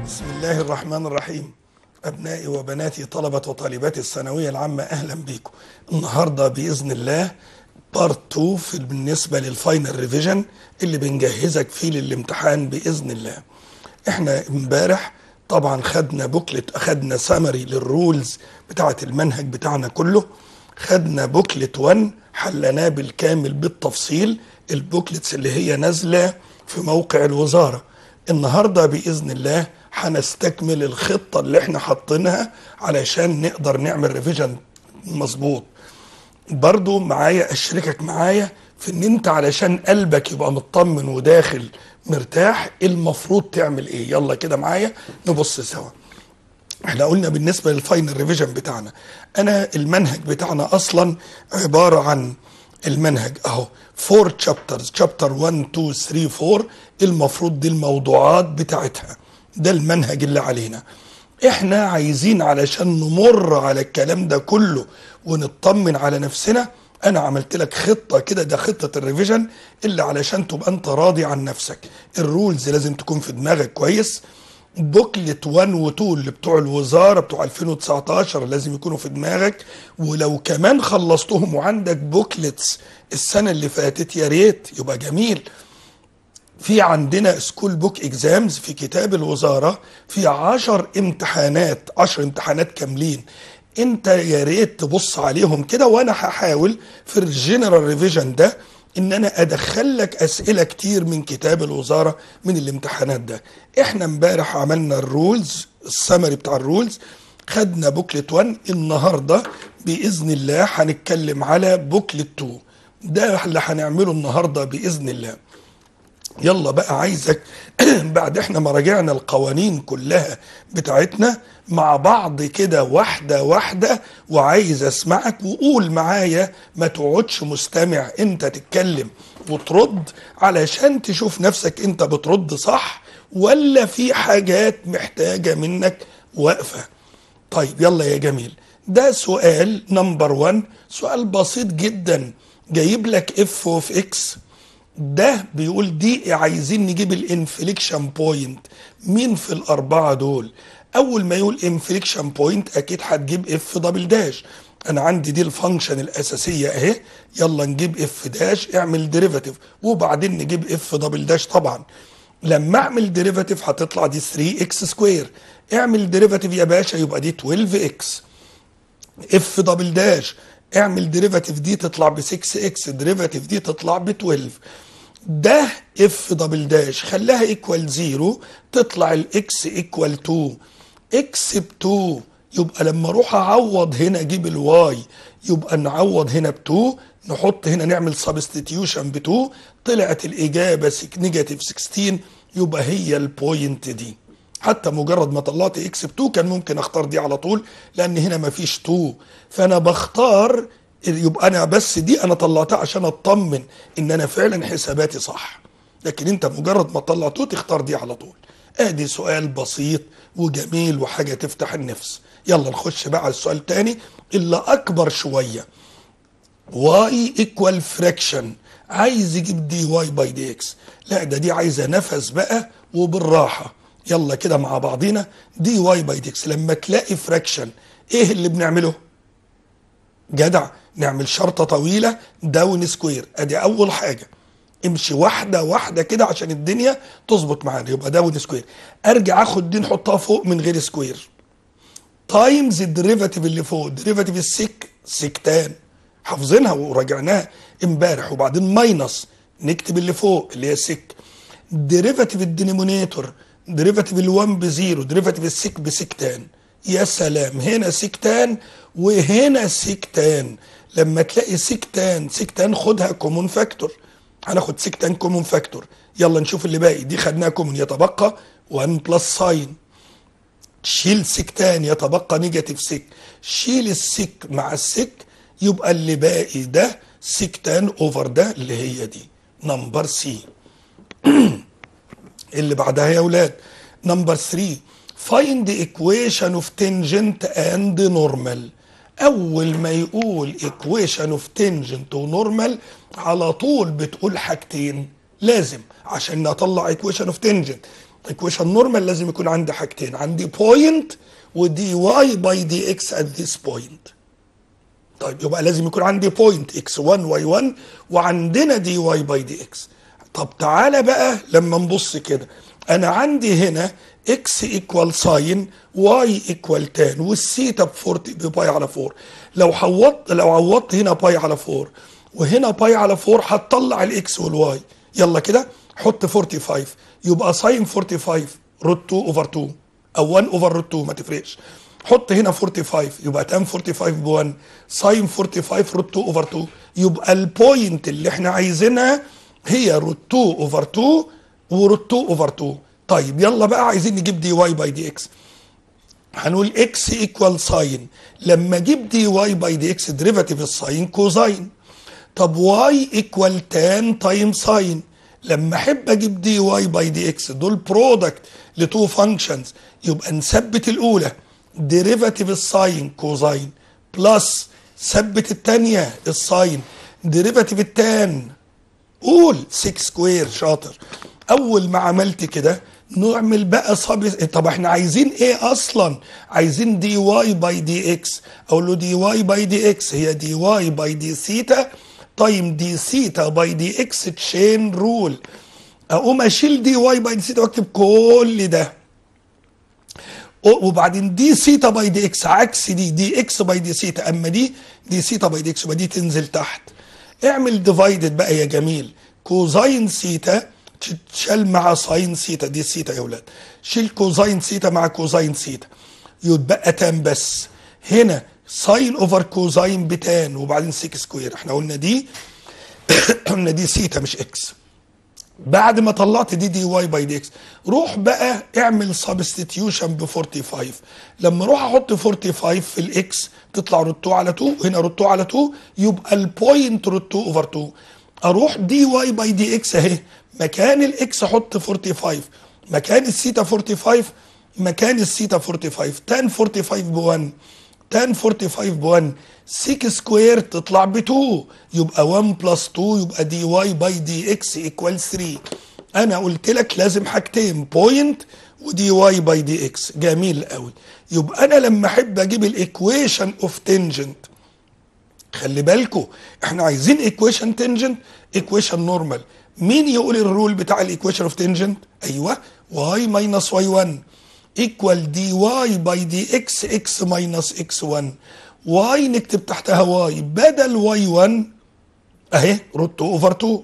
بسم الله الرحمن الرحيم أبنائي وبناتي طلبة وطالبات الثانوية العامة أهلا بكم النهاردة بإذن الله بارت 2 في بالنسبة للفاينل ريفيجن اللي بنجهزك فيه للامتحان بإذن الله احنا امبارح طبعا خدنا بوكلت اخدنا سامري للرولز بتاعة المنهج بتاعنا كله خدنا بوكلت 1 حلناه بالكامل بالتفصيل البوكلتس اللي هي نازلة في موقع الوزارة النهاردة بإذن الله هنستكمل الخطة اللي احنا حاطينها علشان نقدر نعمل ريفيجن مظبوط برضو معايا اشركك معايا في ان انت علشان قلبك يبقى مطمن وداخل مرتاح المفروض تعمل ايه يلا كده معايا نبص سوا احنا قلنا بالنسبة للفاينل ريفيجن بتاعنا انا المنهج بتاعنا اصلا عبارة عن المنهج اهو 4 تشابترز تشابتر 1 2 3 4 المفروض دي الموضوعات بتاعتها ده المنهج اللي علينا احنا عايزين علشان نمر على الكلام ده كله ونطمن على نفسنا انا عملت لك خطه كده ده خطه الريفيجن اللي علشان تبقى انت راضي عن نفسك الرولز لازم تكون في دماغك كويس بوكلت 1 و 2 اللي بتوع الوزاره بتوع 2019 لازم يكونوا في دماغك ولو كمان خلصتهم وعندك بوكلتس السنه اللي فاتت يا ريت يبقى جميل في عندنا سكول بوك اكزامز في كتاب الوزاره في 10 امتحانات 10 امتحانات كاملين انت يا ريت تبص عليهم كده وانا هحاول في الجنرال ريفيجن ده ان انا ادخل لك اسئله كتير من كتاب الوزاره من الامتحانات ده احنا امبارح عملنا الرولز السمري بتاع الرولز خدنا بوكلت 1 النهارده باذن الله هنتكلم على بوكلت 2 ده اللي هنعمله النهارده باذن الله يلا بقى عايزك بعد احنا ما راجعنا القوانين كلها بتاعتنا مع بعض كده واحدة واحدة وعايز اسمعك وقول معايا ما تقعدش مستمع انت تتكلم وترد علشان تشوف نفسك انت بترد صح ولا في حاجات محتاجة منك واقفة طيب يلا يا جميل ده سؤال نمبر 1 سؤال بسيط جدا جايب لك اف اوف اكس ده بيقول دي عايزين نجيب الانفليكشن بوينت مين في الاربعه دول اول ما يقول انفليكشن بوينت اكيد هتجيب اف دبل داش انا عندي دي الفانكشن الاساسيه اهي يلا نجيب اف داش اعمل ديريفاتيف وبعدين نجيب اف دبل داش طبعا لما اعمل ديريفاتيف هتطلع دي 3 اكس سكوير اعمل ديريفاتيف يا باشا يبقى دي 12 اكس اف دبل داش اعمل ديريفاتيف دي تطلع ب 6 اكس ديريفاتيف دي تطلع ب 12 ده اف دبل داش خلاها ايكوال زيرو تطلع الاكس ايكوال 2 اكس ب 2 يبقى لما اروح اعوض هنا اجيب الواي يبقى نعوض هنا ب 2 نحط هنا نعمل سبستيتيوشن ب 2 طلعت الاجابه نيجاتيف 16 يبقى هي البوينت دي حتى مجرد ما طلعت اكس ب 2 كان ممكن اختار دي على طول لان هنا ما فيش 2 فانا بختار يبقى انا بس دي انا طلعتها عشان اطمن ان انا فعلا حساباتي صح لكن انت مجرد ما تطلع 2 تختار دي على طول ادي سؤال بسيط وجميل وحاجه تفتح النفس يلا نخش بقى على السؤال الثاني اللي اكبر شويه واي ايكوال فريكشن عايز يجيب دي واي باي دي اكس لا ده دي عايزه نفس بقى وبالراحه يلا كده مع بعضينا دي واي باي دي اكس لما تلاقي فراكشن ايه اللي بنعمله جدع نعمل شرطه طويله داون سكوير ادي اول حاجه امشي واحده واحده كده عشان الدنيا تظبط معانا يبقى داون سكوير ارجع اخد دي نحطها فوق من غير سكوير تايمز الديريفاتيف اللي فوق الديريفاتيف السك سكتان حافظينها وراجعناها امبارح وبعدين ماينس نكتب اللي فوق اللي هي سك ديريفاتيف الدينيمونيتور ديريفاتيف ال1 بزيرو ديريفاتيف السك بسكتان يا سلام هنا سكتان وهنا سكتان لما تلاقي سكتان سكتان خدها كومون فاكتور هناخد سكتان كومون فاكتور يلا نشوف اللي باقي دي خدناها كومون يتبقى 1 بلس ساين شيل سكتان يتبقى نيجاتيف سك شيل السك مع السك يبقى اللي باقي ده سكتان اوفر ده اللي هي دي نمبر سي اللي بعدها يا ولاد نمبر 3 find the equation of tangent and normal اول ما يقول equation of tangent ونورمال على طول بتقول حاجتين لازم عشان نطلع equation of tangent ايكويشن نورمال لازم يكون عندي حاجتين عندي بوينت ودي واي باي دي اكس ات ذيس بوينت طيب يبقى لازم يكون عندي بوينت اكس 1 واي 1 وعندنا دي واي باي دي اكس طب تعالى بقى لما نبص كده انا عندي هنا اكس ايكوال ساين واي ايكوال تان والثيتا ب 40 بباي على 4 لو حوضت لو عوضت هنا باي على 4 وهنا باي على 4 هتطلع الاكس والواي يلا كده حط 45 يبقى ساين 45 روت 2 اوفر 2 او 1 اوفر روت 2 ما تفرقش حط هنا 45 يبقى تان 45 ب 1 ساين 45 روت 2 اوفر 2 يبقى البوينت اللي احنا عايزينها هي روت 2 اوفر 2 وروت 2 اوفر 2 طيب يلا بقى عايزين نجيب دي واي باي دي اكس هنقول اكس ايكوال ساين لما اجيب دي واي باي دي اكس ديريفاتيف الساين كوزاين طب واي ايكوال تان تايم ساين لما احب اجيب دي واي باي دي اكس دول برودكت لتو فانكشنز يبقى نثبت الاولى ديريفاتيف الساين كوزاين بلس ثبت الثانيه الساين ديريفاتيف التان قول 6 سكوير شاطر اول ما عملت كده نعمل بقى صب طب احنا عايزين ايه اصلا عايزين دي واي باي دي اكس اقول له دي واي باي دي اكس هي دي واي باي دي ثيتا تايم دي ثيتا باي دي اكس تشين رول اقوم اشيل دي واي باي دي ثيتا واكتب كل ده وبعدين دي ثيتا باي دي اكس عكس دي دي اكس باي دي ثيتا اما دي دي ثيتا باي دي اكس يبقى دي تنزل تحت اعمل ديفايدد بقى يا جميل كوزاين ثيتا تتشال مع ساين ثيتا دي ثيتا يا ولاد شيل كوزاين ثيتا مع كوزاين ثيتا يتبقى تان بس هنا ساين اوفر كوزاين بتان وبعدين 6 سكوير احنا قلنا دي قلنا دي ثيتا مش اكس بعد ما طلعت دي دي واي باي دي اكس روح بقى اعمل سبستيتيوشن ب 45 لما اروح احط 45 في الاكس تطلع روت 2 على 2 هنا روت 2 على 2 يبقى البوينت روت 2 اوفر 2 اروح دي واي باي دي اكس اهي مكان الاكس احط 45 مكان الثيتا 45 مكان الثيتا 45 تان 45 ب 1 تان 45 ب 1 6 سكوير تطلع ب 2 يبقى 1 بلس 2 يبقى دي واي باي دي اكس ايكوال 3 انا قلت لك لازم حاجتين بوينت ودي واي باي دي اكس جميل قوي يبقى انا لما احب اجيب الايكويشن اوف تنجنت خلي بالكم احنا عايزين ايكويشن تنجنت ايكويشن نورمال مين يقول الرول بتاع الايكويشن اوف تنجنت ايوه واي ماينس واي 1 ايكوال دي واي باي دي اكس اكس ماينس اكس 1 واي نكتب تحتها واي بدل واي 1 اهي روت 2 اوفر 2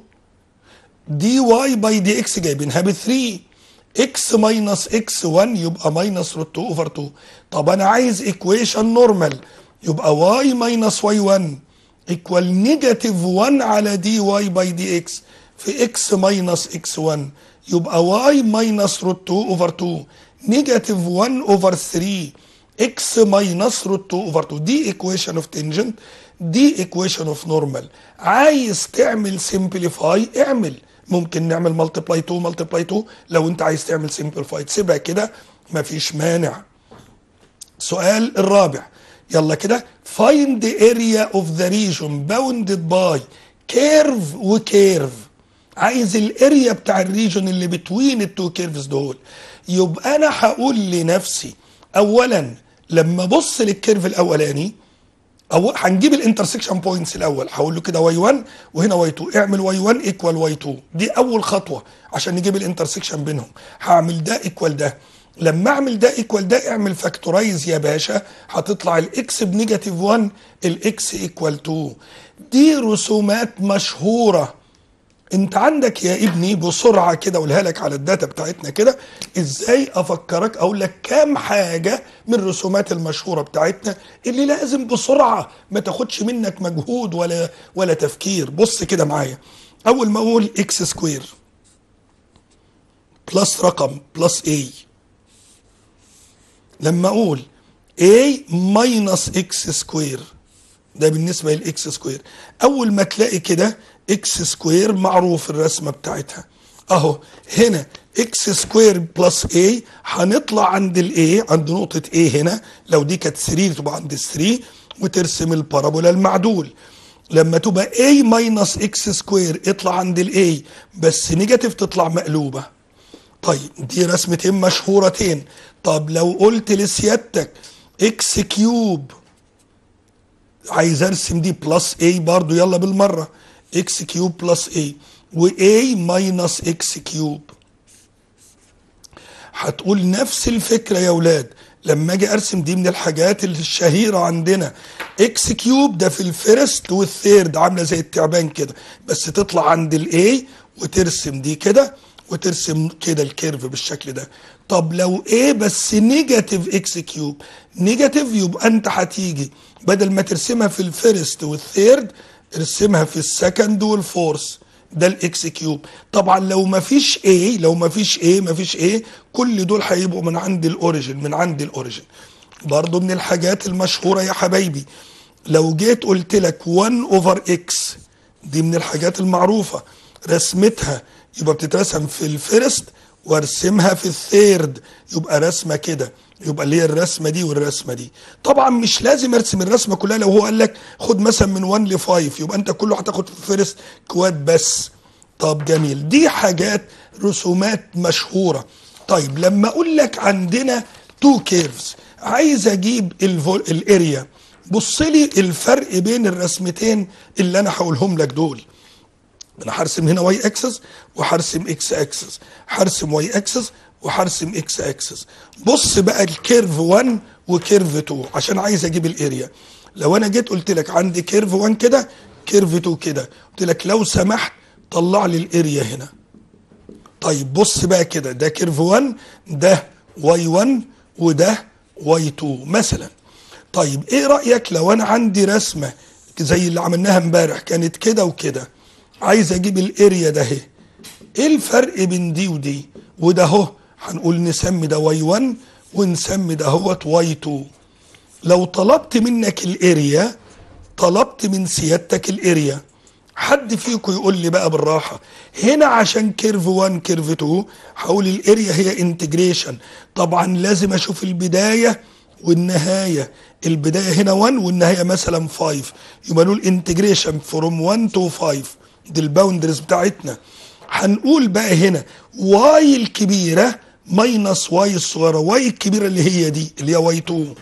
دي واي باي دي اكس جايبينها ب 3 اكس ماينس اكس 1 يبقى ماينس روت 2 اوفر 2 طب انا عايز ايكويشن نورمال يبقى واي ماينس واي 1 ايكوال نيجاتيف 1 على دي واي باي دي اكس في اكس ماينس اكس 1 يبقى واي ماينس روت 2 اوفر 2 نيجاتيف 1 اوفر 3 اكس ماينس روت 2 اوفر 2 دي ايكويشن اوف تنجنت دي ايكويشن اوف نورمال عايز تعمل سمبليفاي اعمل ممكن نعمل ملتبلاي 2 ملتبلاي 2 لو انت عايز تعمل سمبليفاي تسيبها كده مفيش مانع السؤال الرابع يلا كده find the area of the region bounded by curve وكيرف عايز الاريا بتاع الريجون اللي بتوين التو كيرفز دول يبقى انا هقول لنفسي اولا لما ابص للكيرف الاولاني او هنجيب الانترسكشن بوينتس الاول هقول له كده واي 1 وهنا واي 2 اعمل واي 1 ايكوال واي 2 دي اول خطوه عشان نجيب الانترسكشن بينهم هعمل ده ايكوال ده لما اعمل ده ايكوال ده اعمل فاكتورايز يا باشا هتطلع الاكس بنيجاتيف 1 الاكس ايكوال 2 دي رسومات مشهوره انت عندك يا ابني بسرعه كده اقولها لك على الداتا بتاعتنا كده ازاي افكرك اقول لك كام حاجه من الرسومات المشهوره بتاعتنا اللي لازم بسرعه ما تاخدش منك مجهود ولا ولا تفكير بص كده معايا اول ما اقول اكس سكوير بلس رقم بلس اي لما اقول a ماينس اكس سكوير ده بالنسبه للاكس سكوير اول ما تلاقي كده اكس سكوير معروف الرسمه بتاعتها اهو هنا اكس سكوير بلس a هنطلع عند الاي عند نقطه a هنا لو دي كانت 3 تبقى عند 3 وترسم البارابولا المعدول لما تبقى a ماينس اكس سكوير اطلع عند الاي بس نيجاتيف تطلع مقلوبه طيب دي رسمتين مشهورتين طب لو قلت لسيادتك اكس كيوب عايز ارسم دي بلس اي برضو يلا بالمره اكس كيوب بلس اي واي ماينس اكس كيوب هتقول نفس الفكره يا ولاد لما اجي ارسم دي من الحاجات الشهيره عندنا اكس كيوب ده في الفيرست والثيرد عامله زي التعبان كده بس تطلع عند الاي وترسم دي كده وترسم كده الكيرف بالشكل ده طب لو ايه بس نيجاتيف اكس كيوب نيجاتيف يبقى انت هتيجي بدل ما ترسمها في الفيرست والثيرد ارسمها في السكند والفورث ده الاكس كيوب طبعا لو ما فيش ايه لو ما فيش ايه ما فيش ايه كل دول هيبقوا من عند الاوريجن من عند الاوريجن برضو من الحاجات المشهوره يا حبايبي لو جيت قلت لك 1 اوفر اكس دي من الحاجات المعروفه رسمتها يبقى بتترسم في الفيرست وارسمها في الثيرد يبقى رسمه كده يبقى اللي هي الرسمه دي والرسمه دي طبعا مش لازم ارسم الرسمه كلها لو هو قال لك خد مثلا من 1 ل 5 يبقى انت كله هتاخد في الفيرست كواد بس طب جميل دي حاجات رسومات مشهوره طيب لما اقول لك عندنا تو كيرفز عايز اجيب الاريا بص لي الفرق بين الرسمتين اللي انا هقولهم لك دول انا هرسم هنا واي اكسس وهرسم اكس اكسس هرسم واي اكسس وهرسم اكس اكسس بص بقى الكيرف 1 وكيرف 2 عشان عايز اجيب الاريا لو انا جيت قلت لك عندي كيرف 1 كده كيرف 2 كده قلت لك لو سمحت طلع لي الاريا هنا طيب بص بقى كده ده كيرف 1 ده واي 1 وده واي 2 مثلا طيب ايه رايك لو انا عندي رسمه زي اللي عملناها امبارح كانت كده وكده عايز اجيب الاريا ده اهي ايه الفرق بين دي ودي وده اهو هنقول نسمي ده واي 1 ونسمي ده اهوت واي 2 لو طلبت منك الاريا طلبت من سيادتك الاريا حد فيكم يقول لي بقى بالراحه هنا عشان كيرف 1 كيرف 2 هقول الاريا هي انتجريشن طبعا لازم اشوف البدايه والنهايه البدايه هنا 1 والنهايه مثلا 5 يبقى نقول انتجريشن فروم 1 تو 5 دي الباوندرز بتاعتنا هنقول بقى هنا واي الكبيره ماينس واي الصغيره واي الكبيره اللي هي دي اللي هي واي 2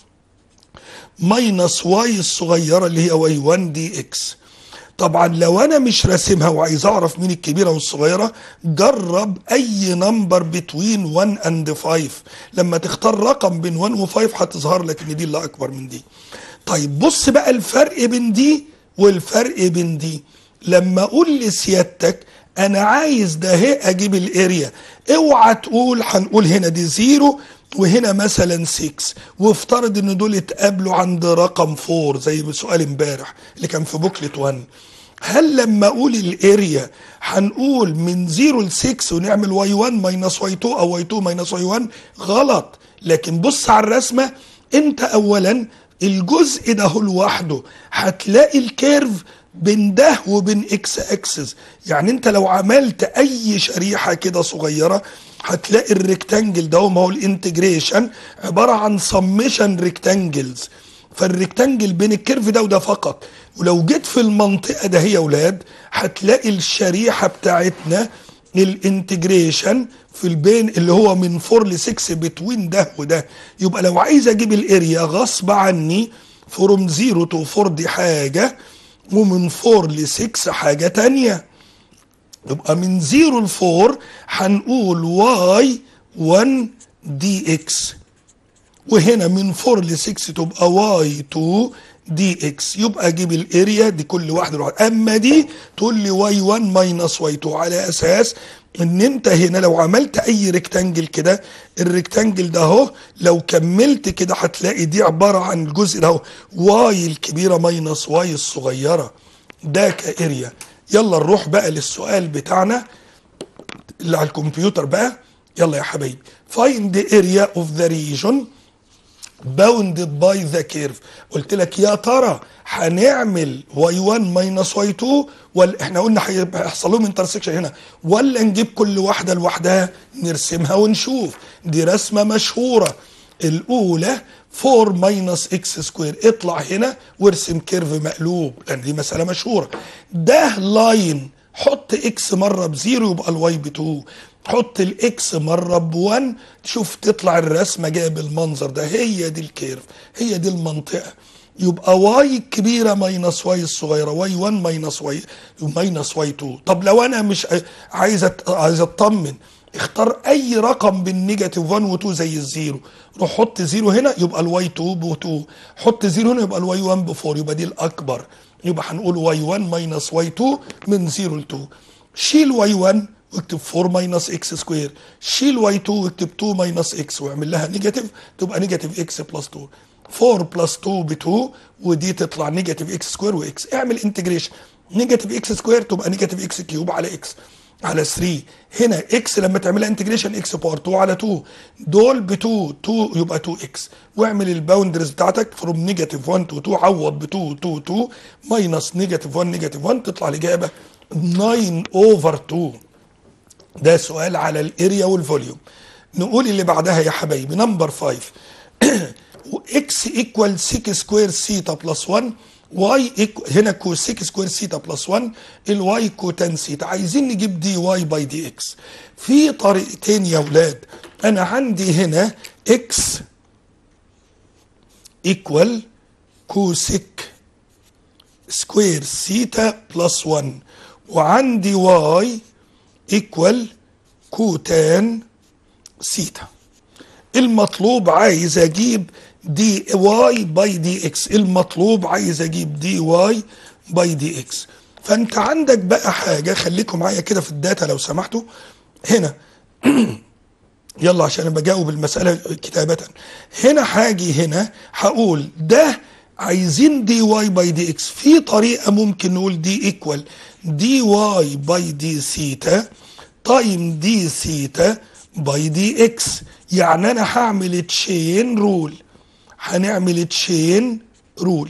ماينس واي الصغيره اللي هي واي 1 دي اكس طبعا لو انا مش راسمها وعايز اعرف مين الكبيره والصغيره جرب اي نمبر بتوين 1 اند 5 لما تختار رقم بين 1 و 5 هتظهر لك ان دي اللي اكبر من دي طيب بص بقى الفرق بين دي والفرق بين دي لما اقول لسيادتك انا عايز ده اهي اجيب الاريا اوعى تقول هنقول هنا دي زيرو وهنا مثلا 6 وافترض ان دول اتقابلوا عند رقم 4 زي سؤال امبارح اللي كان في بوكلت 1 هل لما اقول الاريا هنقول من 0 ل 6 ونعمل واي 1 ماينس واي 2 او واي 2 ماينس واي 1 غلط لكن بص على الرسمه انت اولا الجزء ده هو لوحده هتلاقي الكيرف بين ده وبين اكس اكسس يعني انت لو عملت اي شريحه كده صغيره هتلاقي الريكتانجل ده ما هو الانتجريشن عباره عن سميشن ريكتانجلز فالريكتانجل بين الكيرف ده وده فقط ولو جيت في المنطقه ده يا اولاد هتلاقي الشريحه بتاعتنا الانتجريشن في البين اللي هو من 4 ل 6 بتوين ده وده يبقى لو عايز اجيب الاريا غصب عني فروم 0 تو 4 دي حاجه ومن 4 ل 6 حاجه تانيه يبقى من 0 ل 4 هنقول واي 1 دي اكس وهنا من 4 ل 6 تبقى واي 2 دي اكس يبقى اجيب الاريا دي كل واحده لوحدها اما دي تقول لي واي 1 ماينس واي 2 على اساس ان انت هنا لو عملت اي ريكتانجل كده الريكتانجل ده اهو لو كملت كده هتلاقي دي عباره عن الجزء ده اهو واي الكبيره ماينس واي الصغيره ده كاريا يلا نروح بقى للسؤال بتاعنا اللي على الكمبيوتر بقى يلا يا حبايبي find the area of the region bounded by the curve قلت لك يا ترى هنعمل y1 minus y2 ولا احنا قلنا هيحصل لهم انترسكشن هنا ولا نجيب كل واحده لوحدها نرسمها ونشوف دي رسمه مشهوره الاولى 4 ماينس اكس سكوير اطلع هنا وارسم كيرف مقلوب لان دي مساله مشهوره ده لاين حط اكس مره بزيرو يبقى الواي ب 2 حط الاكس مره ب1 تشوف تطلع الرسمه جايه بالمنظر ده هي دي الكيرف هي دي المنطقه يبقى واي كبيره ماينس واي الصغيره واي 1 ماينس واي ماينس واي 2 طب لو انا مش عايز أت- عايز اطمن اختار اي رقم بالنيجاتيف 1 و2 زي الزيرو روح حط زيرو هنا يبقى الواي 2 ب 2 حط زيرو هنا يبقى الواي 1 ب 4 يبقى دي الاكبر يبقى هنقول واي 1 ماينس واي 2 من 0 ل 2 شيل واي 1 واكتب 4 ماينس اكس سكوير شيل واي 2 واكتب 2 ماينس اكس واعمل لها نيجاتيف تبقى نيجاتيف اكس بلس 2 4 بلس 2 ب 2 ودي تطلع نيجاتيف اكس سكوير واكس اعمل انتجريشن نيجاتيف اكس سكوير تبقى نيجاتيف اكس كيوب على اكس على 3 هنا اكس لما تعملها انتجريشن اكس باور 2 على 2 دول ب 2 2 يبقى 2 اكس واعمل الباوندرز بتاعتك فروم نيجاتيف 1 تو 2 عوض ب 2 2 2 ماينس نيجاتيف 1 نيجاتيف 1 تطلع الاجابه 9 اوفر 2 ده سؤال على الاريا والفوليوم نقول اللي بعدها يا حبايبي نمبر 5 اكس ايكوال 6 سكوير سيتا بلس 1 واي هنا كو 6 سكوير سيتا بلس 1 الواي كوتان سيتا عايزين نجيب دي واي باي دي اكس في طريقتين يا ولاد انا عندي هنا اكس ايكوال كوسيك سكوير سيتا بلس 1 وعندي واي ايكوال كوتان سيتا المطلوب عايز اجيب دي واي باي دي اكس المطلوب عايز اجيب دي واي باي دي اكس فانت عندك بقى حاجه خليكم معايا كده في الداتا لو سمحتوا هنا يلا عشان انا بجاوب المساله كتابه هنا هاجي هنا هقول ده عايزين دي واي باي دي اكس في طريقه ممكن نقول دي ايكوال دي واي باي دي سيتا تايم دي سيتا باي دي اكس يعني انا هعمل تشين رول هنعمل تشين رول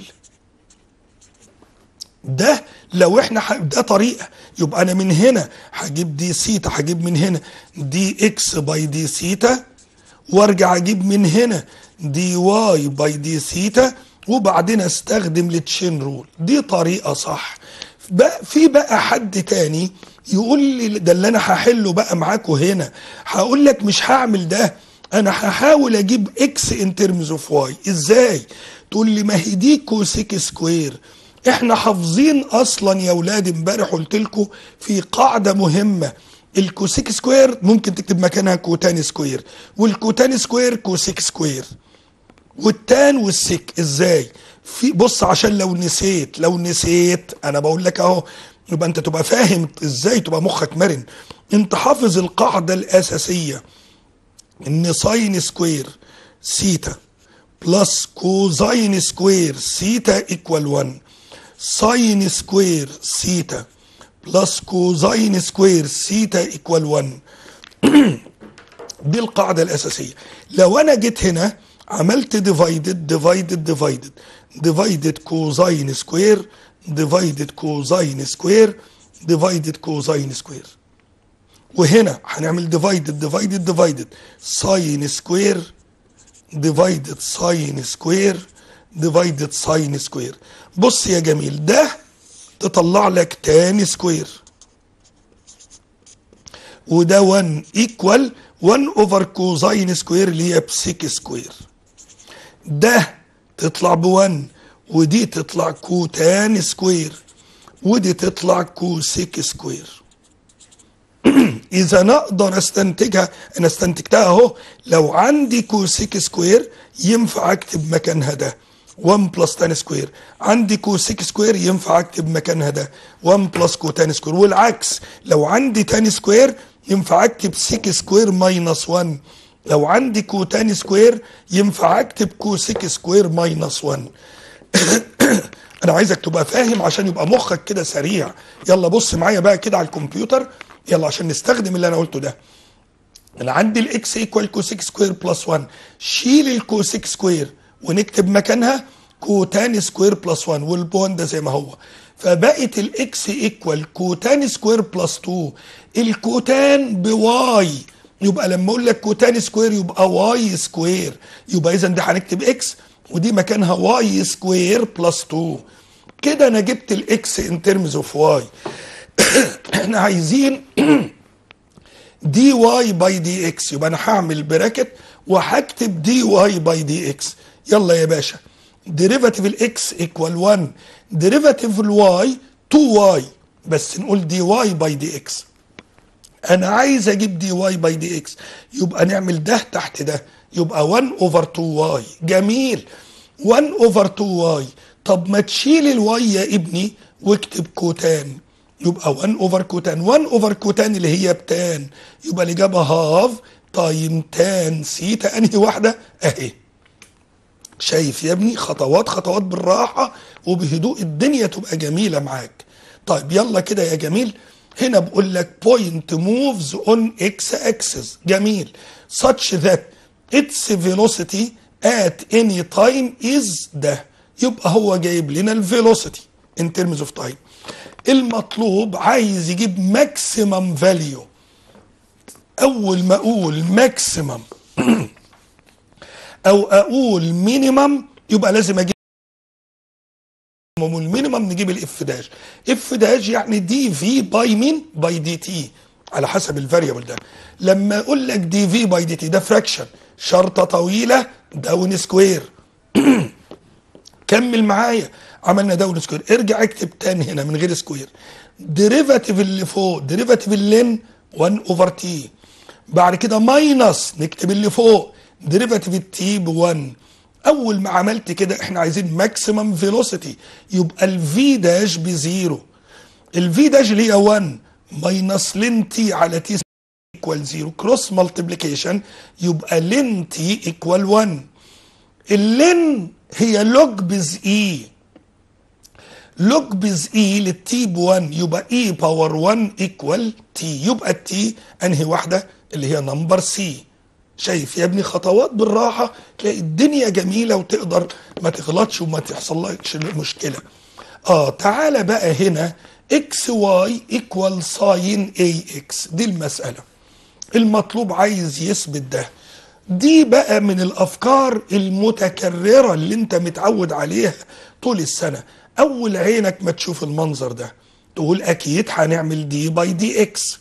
ده لو احنا ح... ده طريقه يبقى انا من هنا هجيب دي سيتا هجيب من هنا دي اكس باي دي سيتا وارجع اجيب من هنا دي واي باي دي سيتا وبعدين استخدم التشين رول دي طريقه صح بقى في بقى حد تاني يقول لي ده اللي انا هحله بقى معاكوا هنا هقول لك مش هعمل ده انا هحاول اجيب اكس ان ترمز اوف واي ازاي تقول لي ما هي دي كوسيك سكوير احنا حافظين اصلا يا ولاد امبارح قلت لكم في قاعده مهمه الكوسيك سكوير ممكن تكتب مكانها كوتان سكوير والكوتان سكوير كوسيك سكوير والتان والسك ازاي في بص عشان لو نسيت لو نسيت انا بقول لك اهو يبقى انت تبقى فاهم ازاي تبقى مخك مرن انت حافظ القاعده الاساسيه ان ساين سكوير سيتا بلس كوزاين سكوير سيتا ايكوال 1 ساين سكوير سيتا بلس كوزاين سكوير سيتا ايكوال 1 دي القاعده الاساسيه لو انا جيت هنا عملت ديفايدد ديفايدد ديفايدد ديفايدد كوزاين سكوير ديفايدد كوزاين سكوير ديفايدد كوزاين سكوير وهنا هنعمل ديفايدد ديفايدد ديفايدد ساين سكوير ديفايدد ساين سكوير ديفايدد ساين سكوير بص يا جميل ده تطلع لك تاني سكوير وده 1 ايكوال 1 اوفر كوزاين سكوير اللي هي بسيك سكوير ده تطلع ب 1 ودي تطلع كوتان سكوير ودي تطلع كوسيك سكوير اذا نقدر استنتجها انا استنتجتها اهو لو عندي كوسيك سكوير ينفع اكتب مكانها ده 1 بلس تان سكوير عندي كوسيك سكوير ينفع اكتب مكانها ده 1 بلس كوتان سكوير والعكس لو عندي تان سكوير ينفع اكتب سيك سكوير ماينس 1 لو عندي كوتان سكوير ينفع اكتب كوسيك سكوير ماينس 1 انا عايزك تبقى فاهم عشان يبقى مخك كده سريع يلا بص معايا بقى كده على الكمبيوتر يلا عشان نستخدم اللي انا قلته ده انا عندي الاكس ايكوال كوسيك سكوير بلس 1 شيل الكوسيك سكوير ونكتب مكانها كوتان سكوير بلس 1 والبون ده زي ما هو فبقت الاكس ايكوال كوتان سكوير بلس 2 الكوتان بواي يبقى لما اقول لك كوتان سكوير يبقى واي سكوير يبقى اذا ده هنكتب اكس ودي مكانها واي سكوير بلس 2 كده انا جبت الاكس ان ترمز اوف واي احنا عايزين دي واي باي دي اكس يبقى انا هعمل براكت وهكتب دي واي باي دي اكس يلا يا باشا ديريفاتيف الاكس ايكوال 1 ديريفاتيف الواي 2 واي بس نقول دي واي باي دي اكس انا عايز اجيب دي واي باي دي اكس يبقى نعمل ده تحت ده يبقى 1 اوفر 2 واي جميل 1 اوفر 2 واي طب ما تشيل الواي يا ابني واكتب كوتان يبقى 1 اوفر كوتان 1 اوفر كوتان اللي هي بتان يبقى الاجابه هاف تايم تان سيتا انهي واحده اهي شايف يا ابني خطوات خطوات بالراحه وبهدوء الدنيا تبقى جميله معاك طيب يلا كده يا جميل هنا بقول لك point moves on x axis جميل such that its velocity at any time is ده يبقى هو جايب لنا الفيلوسيتي in terms of time المطلوب عايز يجيب maximum value اول ما اقول maximum او اقول مينيمم يبقى لازم اجيب والمينيمم نجيب الاف داش اف داش يعني دي في باي مين باي دي تي على حسب الفاريبل ده لما اقول لك دي في باي دي تي ده فراكشن شرطه طويله داون سكوير كمل معايا عملنا داون سكوير ارجع اكتب تاني هنا من غير سكوير ديريفاتيف اللي فوق ديريفاتيف اللين 1 اوفر تي بعد كده ماينس نكتب اللي فوق ديريفاتيف التي ب 1 اول ما عملت كده احنا عايزين ماكسيمم فيلوسيتي يبقى الفي داش بزيرو الفي داش اللي هي 1 ماينس لين تي على تي ايكوال زيرو كروس مالتيبليكيشن يبقى لين تي ايكوال 1 اللين هي لوج بز اي لوج بز اي للتي ب 1 يبقى اي باور 1 ايكوال تي يبقى التي انهي واحده اللي هي نمبر سي شايف يا ابني خطوات بالراحه تلاقي الدنيا جميله وتقدر ما تغلطش وما تحصلكش مشكله اه تعالى بقى هنا اكس واي ايكوال ساين اي اكس دي المساله المطلوب عايز يثبت ده دي بقى من الافكار المتكرره اللي انت متعود عليها طول السنه اول عينك ما تشوف المنظر ده تقول اكيد هنعمل دي باي دي اكس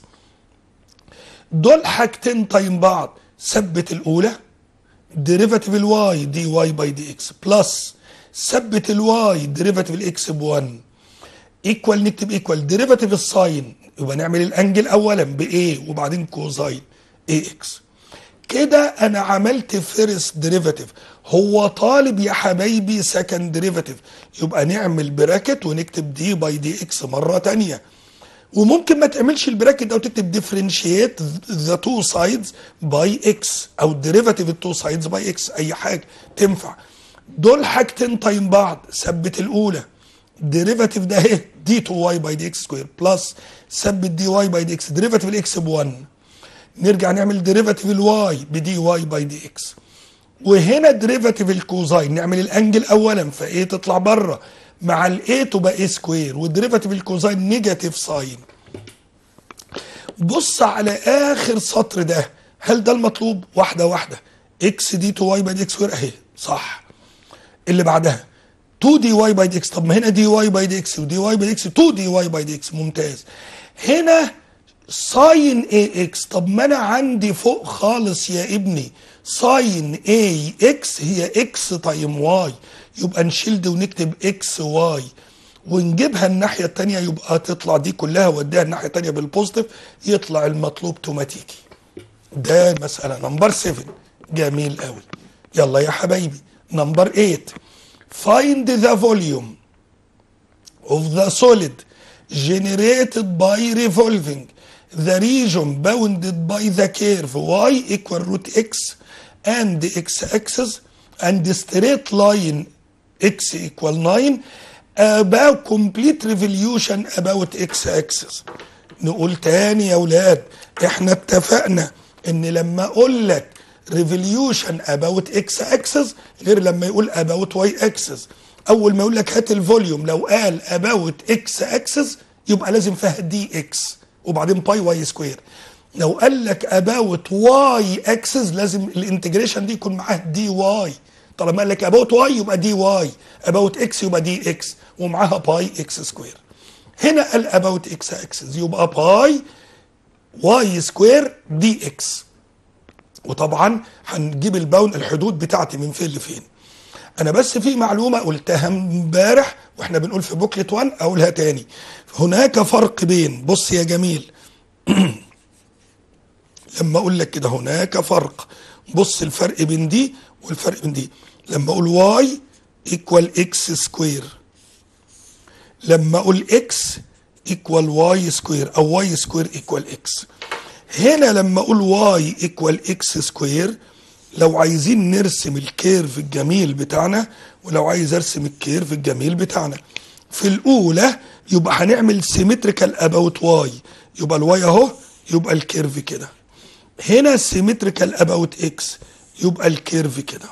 دول حاجتين تايم بعض ثبت الاولى ديريفاتيف الواي دي واي باي دي اكس بلس ثبت الواي ديريفاتيف الاكس ب 1 ايكوال نكتب ايكوال ديريفاتيف الساين يبقى نعمل الانجل اولا ب A وبعدين كوزاين اي اكس كده انا عملت فيرست ديريفاتيف هو طالب يا حبايبي سكند ديريفاتيف يبقى نعمل براكت ونكتب دي باي دي اكس مره تانية وممكن ما تعملش البراكت ده وتكتب ديفرنشيت ذا تو سايدز باي اكس او ديريفاتيف التو سايدز باي اكس اي حاجه تنفع دول حاجتين تايم بعض ثبت الاولى ديريفاتيف ده اهي دي 2 واي باي دي اكس سكوير بلس ثبت دي واي باي دي اكس ديريفاتيف الاكس ب 1 نرجع نعمل ديريفاتيف الواي بدي واي باي دي اكس وهنا ديريفاتيف الكوزاين نعمل الانجل اولا فايه تطلع بره مع الاي تبقى اي سكوير والديريفاتيف الكوزاين نيجاتيف ساين بص على اخر سطر ده هل ده المطلوب واحده واحده اكس دي 2 واي باي دي اكس سكوير اهي صح اللي بعدها 2 دي واي باي دي اكس طب ما هنا دي واي باي دي اكس ودي واي باي دي اكس 2 دي واي باي دي اكس ممتاز هنا ساين اي اكس طب ما انا عندي فوق خالص يا ابني ساين اي اكس هي اكس تايم واي يبقى نشيل دي ونكتب اكس واي ونجيبها الناحيه الثانيه يبقى تطلع دي كلها وديها الناحيه الثانيه بالبوزيتيف يطلع المطلوب توماتيكي ده مساله نمبر 7 جميل قوي يلا يا حبايبي نمبر 8 find the volume of the solid generated by revolving the region bounded by the curve y equal root x and x axis and the straight line x equal 9 about complete revolution about x axis نقول تاني يا ولاد احنا اتفقنا ان لما اقول لك revolution about x axis غير لما يقول about y axis اول ما يقول لك هات الفوليوم لو قال about x axis يبقى لازم فيها دي اكس وبعدين باي واي سكوير لو قال لك اباوت واي اكسس لازم الانتجريشن دي يكون معاه دي واي طالما قال لك اباوت واي يبقى دي واي اباوت اكس يبقى دي اكس ومعاها باي اكس سكوير هنا قال اباوت اكس اكسس يبقى باي واي سكوير دي اكس وطبعا هنجيب الباون الحدود بتاعتي من فين لفين انا بس في معلومه قلتها امبارح واحنا بنقول في بوكلت 1 اقولها تاني هناك فرق بين بص يا جميل لما اقول لك كده هناك فرق بص الفرق بين دي والفرق بين دي لما اقول واي ايكوال اكس سكوير لما اقول اكس ايكوال واي سكوير او واي سكوير ايكوال اكس هنا لما اقول واي ايكوال اكس سكوير لو عايزين نرسم الكيرف الجميل بتاعنا ولو عايز ارسم الكيرف الجميل بتاعنا في الاولى يبقى هنعمل سيمتريكال اباوت واي يبقى الواي اهو يبقى الكيرف كده هنا سيمتريكال اباوت اكس يبقى الكيرف كده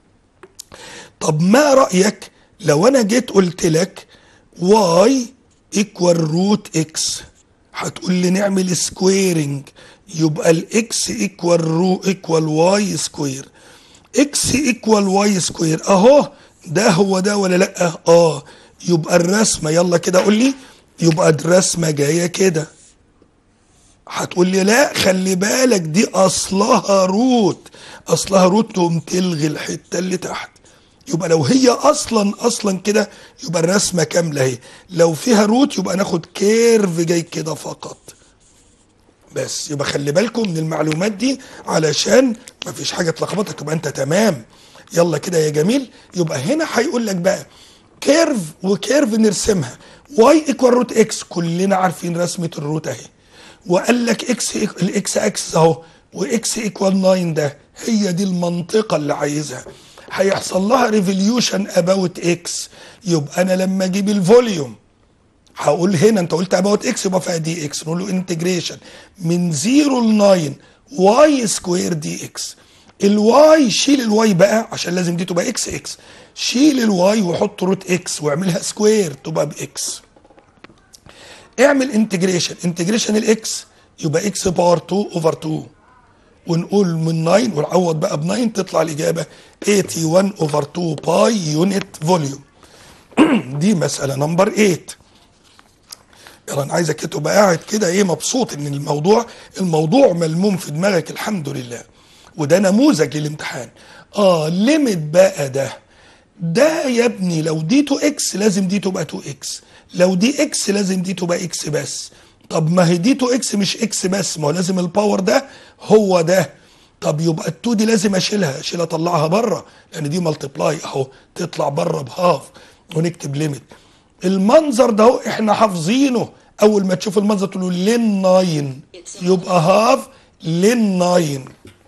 طب ما رايك لو انا جيت قلت لك واي ايكوال روت اكس هتقول لي نعمل سكويرنج يبقى الاكس ايكوال رو ايكوال واي سكوير اكس ايكوال واي سكوير اهو ده هو ده ولا لا اه يبقى الرسمه يلا كده قول لي يبقى الرسمه جايه كده هتقول لي لا خلي بالك دي اصلها روت اصلها روت تقوم تلغي الحته اللي تحت يبقى لو هي اصلا اصلا كده يبقى الرسمه كامله اهي لو فيها روت يبقى ناخد كيرف جاي كده فقط بس يبقى خلي بالكم من المعلومات دي علشان ما فيش حاجه تلخبطك يبقى انت تمام يلا كده يا جميل يبقى هنا هيقول لك بقى كيرف وكيرف نرسمها واي ايكوال روت اكس كلنا عارفين رسمه الروت اهي وقال لك اكس الاكس اكس اهو واكس ايكوال 9 ده هي دي المنطقه اللي عايزها هيحصل لها ريفوليوشن اباوت اكس يبقى انا لما اجيب الفوليوم هقول هنا انت قلت اباوت اكس يبقى فيها دي اكس نقول له انتجريشن من 0 ل 9 واي سكوير دي اكس الواي شيل الواي بقى عشان لازم دي تبقى اكس اكس شيل الواي وحط روت اكس واعملها سكوير تبقى باكس اعمل انتجريشن انتجريشن الاكس يبقى اكس باور 2 اوفر 2 ونقول من 9 ونعوض بقى ب 9 تطلع الاجابه 81 اوفر 2 باي يونت فوليوم دي مساله نمبر 8 يلا انا عايزك تبقى قاعد كده ايه مبسوط ان الموضوع الموضوع ملموم في دماغك الحمد لله وده نموذج للامتحان اه ليميت بقى ده ده يا ابني لو دي 2 اكس لازم دي تبقى 2 اكس لو دي اكس لازم دي تبقى اكس بس طب ما هي دي 2 اكس مش اكس بس ما هو لازم الباور ده هو ده طب يبقى ال2 دي لازم اشيلها اشيلها اطلعها بره لان دي ملتبلاي اهو تطلع بره بهاف ونكتب ليميت المنظر ده اهو احنا حافظينه اول ما تشوف المنظر تقول له لين 9 يبقى هاف لين 9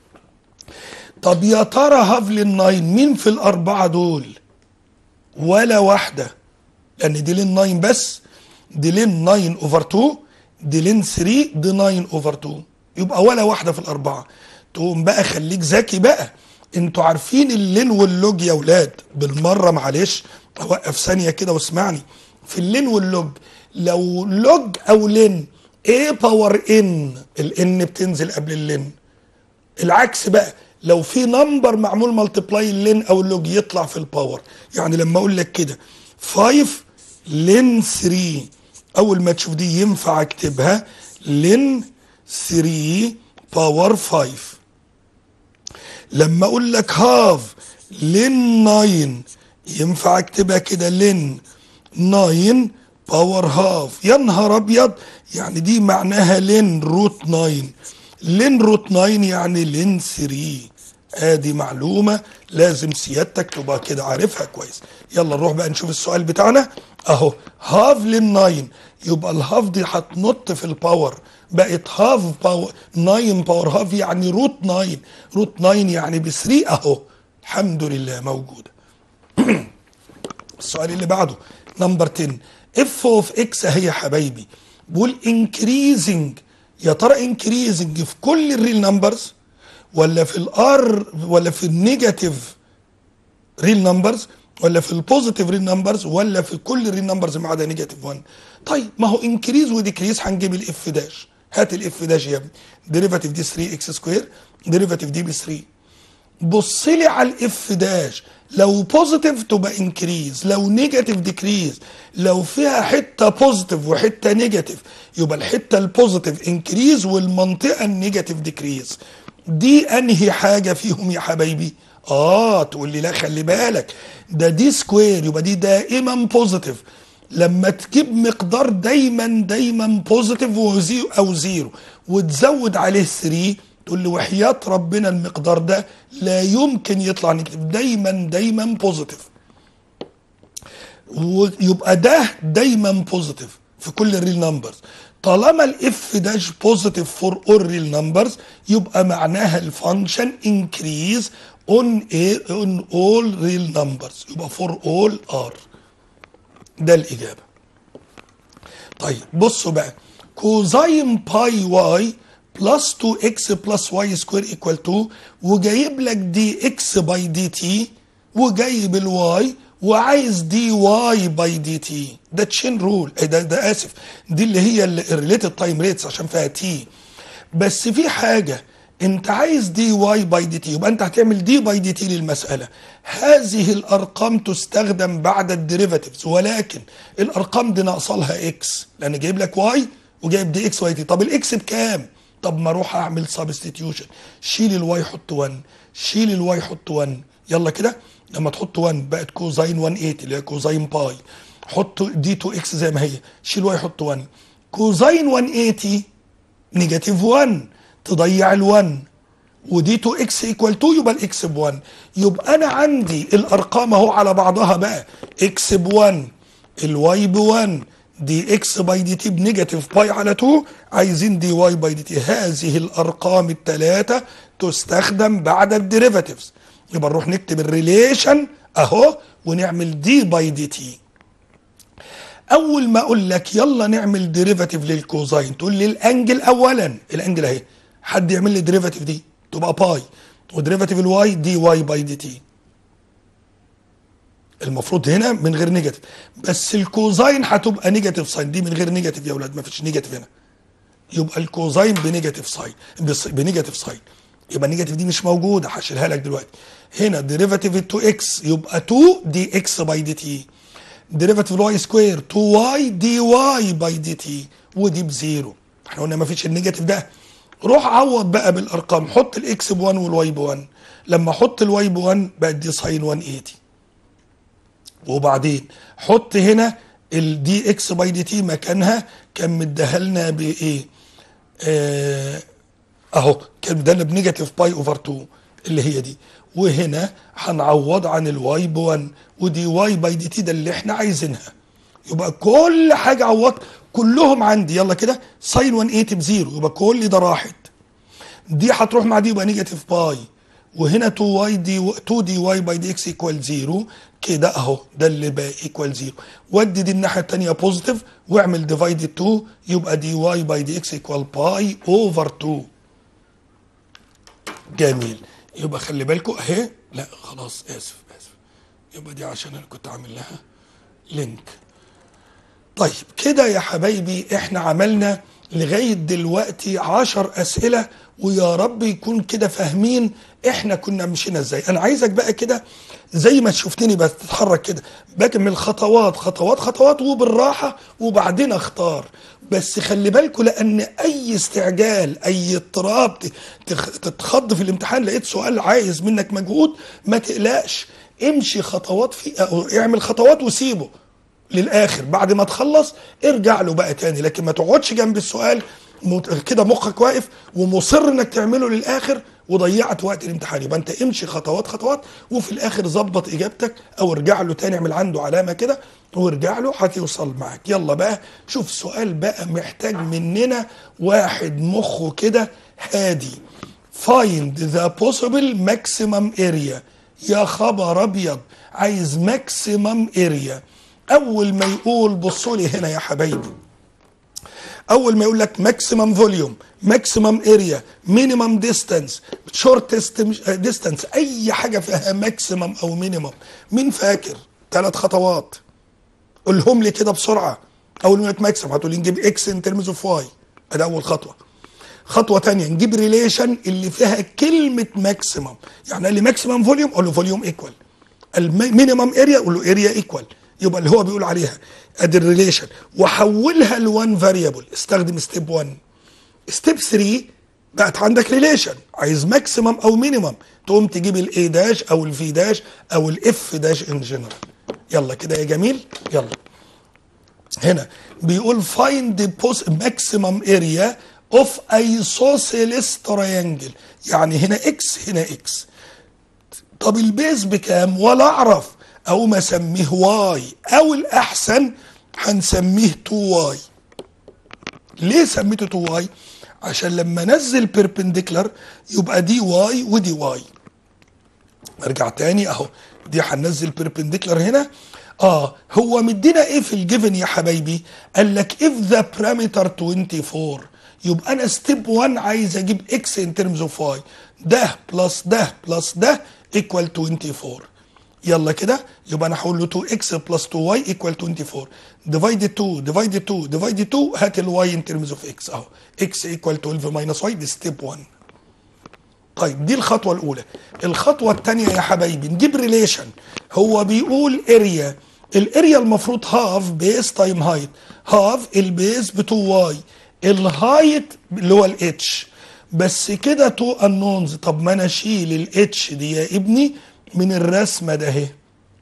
طب يا ترى هاف لين 9 مين في الاربعه دول ولا واحده لان دي لين 9 بس دي لين 9 اوفر 2 دي لين 3 دي 9 اوفر 2 يبقى ولا واحده في الاربعه تقوم بقى خليك ذكي بقى انتوا عارفين اللين واللوج يا ولاد بالمره معلش اوقف ثانيه كده واسمعني في اللين واللوج لو لوج او لين ايه باور ان الان بتنزل قبل اللين العكس بقى لو في نمبر معمول ملتبلاي اللين او اللوج يطلع في الباور يعني لما اقول لك كده 5 لين 3 اول ما تشوف دي ينفع اكتبها لين 3 باور 5 لما اقول لك هاف لين 9 ينفع اكتبها كده لين 9 باور هاف يا نهار ابيض يعني دي معناها لين روت 9 لين روت 9 يعني لين 3 ادي معلومه لازم سيادتك تبقى كده عارفها كويس يلا نروح بقى نشوف السؤال بتاعنا اهو هاف لين 9 يبقى الهاف دي هتنط في الباور بقت هاف باور 9 باور هاف يعني روت 9 روت 9 يعني ب 3 اهو الحمد لله موجوده السؤال اللي بعده نمبر 10 اف اوف اكس اهي يا حبايبي بقول انكريزنج يا ترى انكريزنج في كل الريل نمبرز ولا في الار ولا في النيجاتيف ريل نمبرز ولا في البوزيتيف ريل نمبرز ولا في كل الريل نمبرز ما عدا نيجاتيف 1 طيب ما هو انكريز وديكريز هنجيب الاف داش هات الاف داش يا ابني ديريفاتيف دي 3 اكس سكوير ديريفاتيف دي ب 3 بص لي على الاف داش لو بوزيتيف تبقى انكريز لو نيجاتيف ديكريز لو فيها حته بوزيتيف وحته نيجاتيف يبقى الحته البوزيتيف انكريز والمنطقه النيجاتيف ديكريز دي انهي حاجه فيهم يا حبايبي اه تقول لي لا خلي بالك ده دي سكوير يبقى دي دائما بوزيتيف لما تجيب مقدار دايما دايما بوزيتيف وزيرو او زيرو وتزود عليه 3 تقول لي وحياة ربنا المقدار ده لا يمكن يطلع نيجاتيف دايما دايما بوزيتيف ويبقى ده دايما بوزيتيف في كل الريل نمبرز طالما الاف داش بوزيتيف فور اول ريل نمبرز يبقى معناها الفانكشن انكريز اون اون اول ريل نمبرز يبقى فور اول ار ده الاجابه طيب بصوا بقى كوزاين باي واي بلس 2 اكس بلس واي سكوير ايكوال 2 وجايب لك دي اكس باي دي تي وجايب الواي وعايز دي واي باي دي تي ده تشين رول ده ده اسف دي اللي هي الريليتد تايم ريتس عشان فيها تي بس في حاجه انت عايز دي واي باي دي تي يبقى انت هتعمل دي باي دي تي للمساله هذه الارقام تستخدم بعد الديريفاتيفز ولكن الارقام دي ناقصه لها اكس لان جايب لك واي وجايب دي اكس واي تي طب الاكس بكام طب ما اروح اعمل سبستيتيوشن شيل الواي حط 1 شيل الواي حط 1 يلا كده لما تحط 1 بقت كوزاين 180 اللي هي كوزاين باي حط دي 2 اكس زي ما هي شيل واي حط 1 كوزاين 180 نيجاتيف 1 تضيع ال1 ودي 2 اكس ايكوال 2 يبقى الاكس ب 1 يبقى انا عندي الارقام اهو على بعضها بقى اكس ب 1 الواي ب 1 دي اكس باي دي تي بنيجاتيف باي على 2 عايزين دي واي باي دي تي هذه الارقام الثلاثه تستخدم بعد الديريفاتيفز يبقى نروح نكتب الريليشن اهو ونعمل دي باي دي تي اول ما اقول لك يلا نعمل ديريفاتيف للكوزاين تقول لي الانجل اولا الانجل اهي حد يعمل لي ديريفاتيف دي تبقى باي وديريفاتيف الواي دي واي باي دي تي المفروض هنا من غير نيجاتيف بس الكوزاين هتبقى نيجاتيف ساين دي من غير نيجاتيف يا اولاد ما فيش نيجاتيف هنا يبقى الكوزاين بنيجاتيف ساين بنيجاتيف ساين يبقى النيجاتيف دي مش موجوده هشيلها لك دلوقتي هنا ديريفاتيف 2 اكس يبقى 2 دي اكس باي دي تي ديريفاتيف الواي سكوير 2 واي دي واي باي دي تي ودي بزيرو احنا قلنا ما فيش النيجاتيف ده روح عوض بقى بالارقام حط الاكس ب 1 والواي ب 1 لما احط الواي ب 1 بقت دي ساين 180 وبعدين حط هنا الدي اكس باي دي تي مكانها كان مديها لنا بايه؟ آه اهو كان مديها لنا بنيجاتيف باي اوفر 2 اللي هي دي وهنا هنعوض عن الواي ب 1 ودي واي باي دي تي ده اللي احنا عايزينها يبقى كل حاجه عوضت كلهم عندي يلا كده ساين 180 بزيرو يبقى كل ده راحت دي هتروح مع دي يبقى نيجاتيف باي وهنا 2 واي دي 2 دي واي باي دي اكس ايكوال زيرو كده اهو ده اللي بقى ايكوال زيرو ودي دي الناحيه الثانيه بوزيتيف واعمل ديفايد 2 يبقى دي واي باي دي اكس ايكوال باي اوفر 2 جميل يبقى خلي بالكم اهي لا خلاص اسف اسف يبقى دي عشان انا كنت عامل لها لينك طيب كده يا حبايبي احنا عملنا لغاية دلوقتي عشر أسئلة ويا رب يكون كده فاهمين احنا كنا مشينا ازاي انا عايزك بقى كده زي ما شفتني بس تتحرك كده بكمل خطوات خطوات خطوات وبالراحة وبعدين اختار بس خلي بالكوا لان اي استعجال اي اضطراب تتخض في الامتحان لقيت سؤال عايز منك مجهود ما تقلقش امشي خطوات في أو اعمل خطوات وسيبه للاخر بعد ما تخلص ارجع له بقى تاني لكن ما تقعدش جنب السؤال كده مخك واقف ومصر انك تعمله للاخر وضيعت وقت الامتحان يبقى انت امشي خطوات خطوات وفي الاخر ظبط اجابتك او ارجع له تاني اعمل عنده علامه كده وارجع له هتوصل معاك يلا بقى شوف سؤال بقى محتاج مننا واحد مخه كده هادي find the possible maximum area يا خبر ابيض عايز maximum area اول ما يقول بصوا لي هنا يا حبايبي اول ما يقول لك ماكسيمم فوليوم ماكسيمم اريا مينيمم ديستانس شورتست ديستانس اي حاجه فيها ماكسيمم او مينيمم مين فاكر ثلاث خطوات قولهم لي كده بسرعه اول ما ماكسيمم هتقول لي نجيب اكس ان ترمز اوف واي ادي اول خطوه خطوه ثانيه نجيب ريليشن اللي فيها كلمه ماكسيمم يعني قال لي ماكسيمم فوليوم اقول له فوليوم ايكوال المينيمم اريا قول له اريا ايكوال يبقى اللي هو بيقول عليها ادي الريليشن وحولها لوان فاريبل استخدم ستيب 1 ستيب 3 بقت عندك ريليشن عايز ماكسيمم او مينيمم تقوم تجيب الاي داش او الفي داش او الاف داش ان جنرال يلا كده يا جميل يلا هنا بيقول find the post maximum area of isosceles triangle يعني هنا اكس هنا اكس طب البيز بكام ولا اعرف اقوم اسميه واي او الاحسن هنسميه 2 واي ليه سميته 2 واي عشان لما انزل بيربنديكولار يبقى دي واي ودي واي ارجع تاني اهو دي هننزل بيربنديكولار هنا اه هو مدينا ايه في الجيفن يا حبايبي قال لك if the parameter 24 يبقى انا ستيب 1 عايز اجيب اكس ان ترمز اوف واي ده بلس ده بلس ده ايكوال 24 يلا كده يبقى انا هقول له 2x بلس 2y ايكوال 24 ديفايد 2 ديفايد 2 ديفايد 2 هات الواي ان ترمز اوف x اهو x ايكوال 12 ماينس y دي ستيب 1 طيب دي الخطوة الأولى الخطوة الثانية يا حبايبي نجيب ريليشن هو بيقول اريا الاريا المفروض هاف بيس تايم هايت هاف البيس ب 2 واي الهايت اللي هو الاتش بس كده تو انونز طب ما انا اشيل الاتش دي يا ابني من الرسمه ده اهي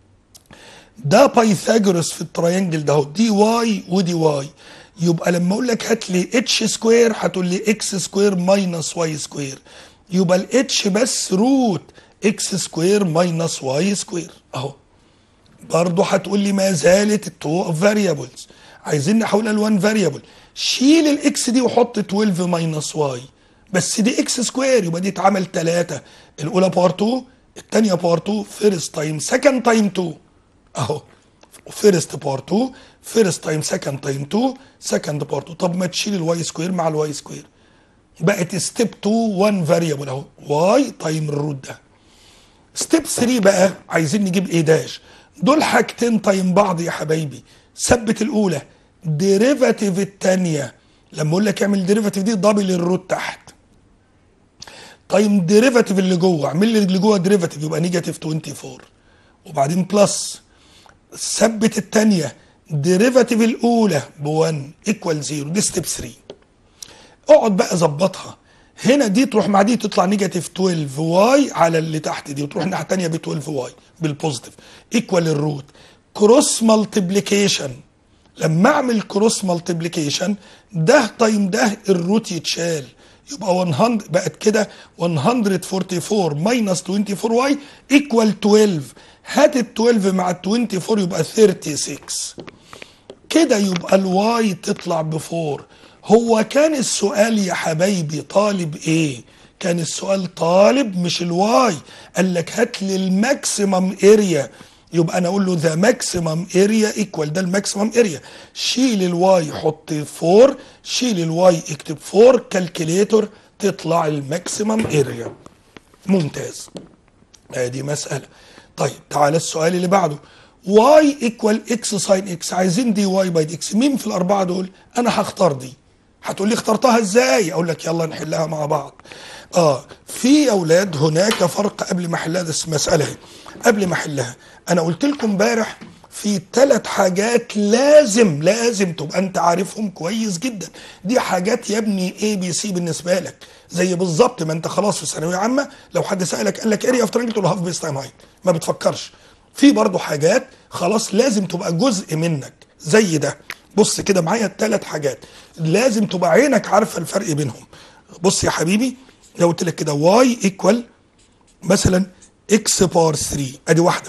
ده بايثاجورس في التراينجل ده اهو دي واي ودي واي يبقى لما اقول لك هات لي اتش سكوير هتقول لي اكس سكوير ماينس واي سكوير يبقى الاتش بس روت اكس سكوير ماينس واي سكوير اهو برضه هتقول لي ما زالت التو فاريبلز عايزين نحولها لوان فاريبل شيل الاكس دي وحط 12 ماينس واي بس دي اكس سكوير يبقى دي اتعمل 3 الاولى باور 2 الثانيه باور 2 فيرست تايم سكند تايم 2 اهو فيرست باور 2 فيرست تايم سكند تايم 2 سكند باور 2 طب ما تشيل الواي سكوير مع الواي سكوير بقت ستيب 2 1 فاريبل اهو واي تايم الروت ده ستيب 3 بقى عايزين نجيب ايه داش دول حاجتين تايم بعض يا حبايبي ثبت الاولى ديريفاتيف الثانيه لما اقول لك اعمل ديريفاتيف دي دبل الروت تحت تايم ديريفاتيف اللي جوه اعمل لي اللي جوه ديريفاتيف يبقى نيجاتيف 24 وبعدين بلس ثبت الثانيه ديريفاتيف الاولى ب 1 ايكوال 0 دي ستيب 3 اقعد بقى ظبطها هنا دي تروح مع دي تطلع نيجاتيف 12 واي على اللي تحت دي وتروح الناحيه الثانيه ب 12 واي بالبوزيتيف ايكوال الروت كروس مالتيبليكيشن لما اعمل كروس مالتيبليكيشن ده تايم ده الروت يتشال يبقى 100 بقت كده 144 ماينس 24 واي ايكوال 12 هات ال 12 مع ال 24 يبقى 36 كده يبقى الواي تطلع ب 4 هو كان السؤال يا حبايبي طالب ايه كان السؤال طالب مش الواي قال لك هات لي الماكسيمم اريا يبقى انا اقول له ذا ماكسيمم اريا ايكوال ده الماكسيمم اريا شيل الواي حط 4 شيل الواي اكتب 4 كالكوليتور تطلع الماكسيمم اريا ممتاز ادي مساله طيب تعالى السؤال اللي بعده واي ايكوال اكس ساين اكس عايزين دي واي باي دي اكس مين في الاربعه دول انا هختار دي هتقول لي اخترتها ازاي اقول لك يلا نحلها مع بعض اه في اولاد هناك فرق قبل ما احلها ده مساله هي. قبل ما احلها انا قلت لكم امبارح في ثلاث حاجات لازم لازم تبقى انت عارفهم كويس جدا دي حاجات يا ابني اي بي سي بالنسبه لك زي بالظبط ما انت خلاص في ثانويه عامه لو حد سالك قال لك اريا اوف ترانجل تقول له هاف بيس تايم هايت ما بتفكرش في برضه حاجات خلاص لازم تبقى جزء منك زي ده بص كده معايا الثلاث حاجات لازم تبقى عينك عارفه الفرق بينهم بص يا حبيبي لو قلت لك كده واي ايكوال مثلا اكس باور 3 ادي واحده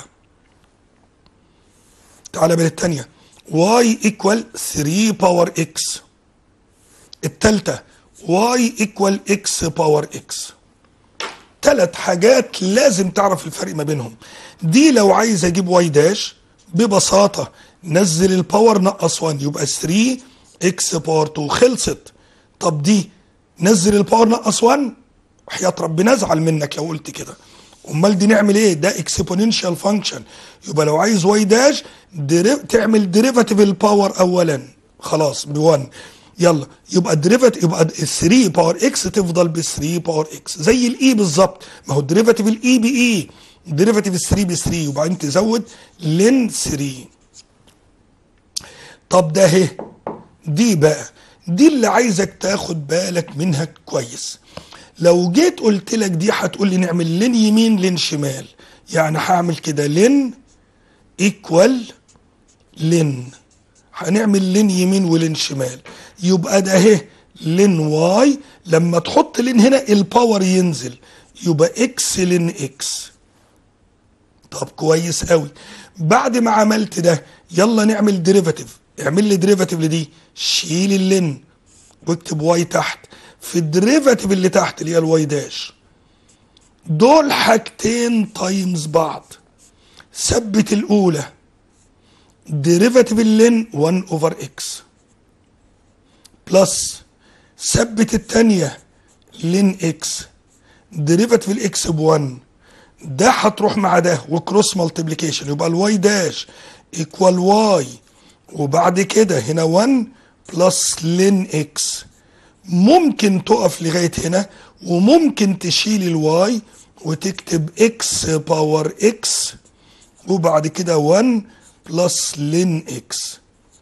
تعالى بين الثانيه واي ايكوال 3 باور اكس الثالثه واي ايكوال اكس باور اكس ثلاث حاجات لازم تعرف الفرق ما بينهم دي لو عايز اجيب واي داش ببساطه نزل الباور نقص 1 يبقى 3 اكس باور 2 خلصت طب دي نزل الباور نقص 1 حياة ربنا ازعل منك لو قلت كده امال دي نعمل ايه ده اكسبوننشال فانكشن يبقى لو عايز واي داش دريف تعمل ديريفاتيف الباور اولا خلاص ب 1 يلا يبقى الديريفاتيف يبقى ال 3 باور اكس تفضل ب 3 باور اكس زي الاي بالظبط ما هو الديريفاتيف الاي باي ديريفاتيف 3 ب 3 وبعدين تزود لين 3 طب ده اهي دي بقى دي اللي عايزك تاخد بالك منها كويس لو جيت قلت لك دي هتقول لي نعمل لين يمين لين شمال يعني هعمل كده لين ايكوال لين هنعمل لين يمين ولين شمال يبقى ده اهي لين واي لما تحط لين هنا الباور ينزل يبقى اكس لين اكس طب كويس قوي بعد ما عملت ده يلا نعمل ديريفاتيف اعمل لي ديريفاتيف لدي شيل اللين واكتب واي تحت في الديريفاتيف اللي تحت اللي هي الواي داش دول حاجتين تايمز بعض ثبت الاولى ديريفاتيف اللين 1 اوفر اكس بلس ثبت الثانيه لين اكس ديريفاتيف الاكس ب 1 ده هتروح مع ده وكروس مالتيبليكيشن يبقى الواي داش ايكوال واي وبعد كده هنا 1 بلس لين اكس ممكن تقف لغايه هنا وممكن تشيل الواي وتكتب اكس باور اكس وبعد كده 1 بلس لين اكس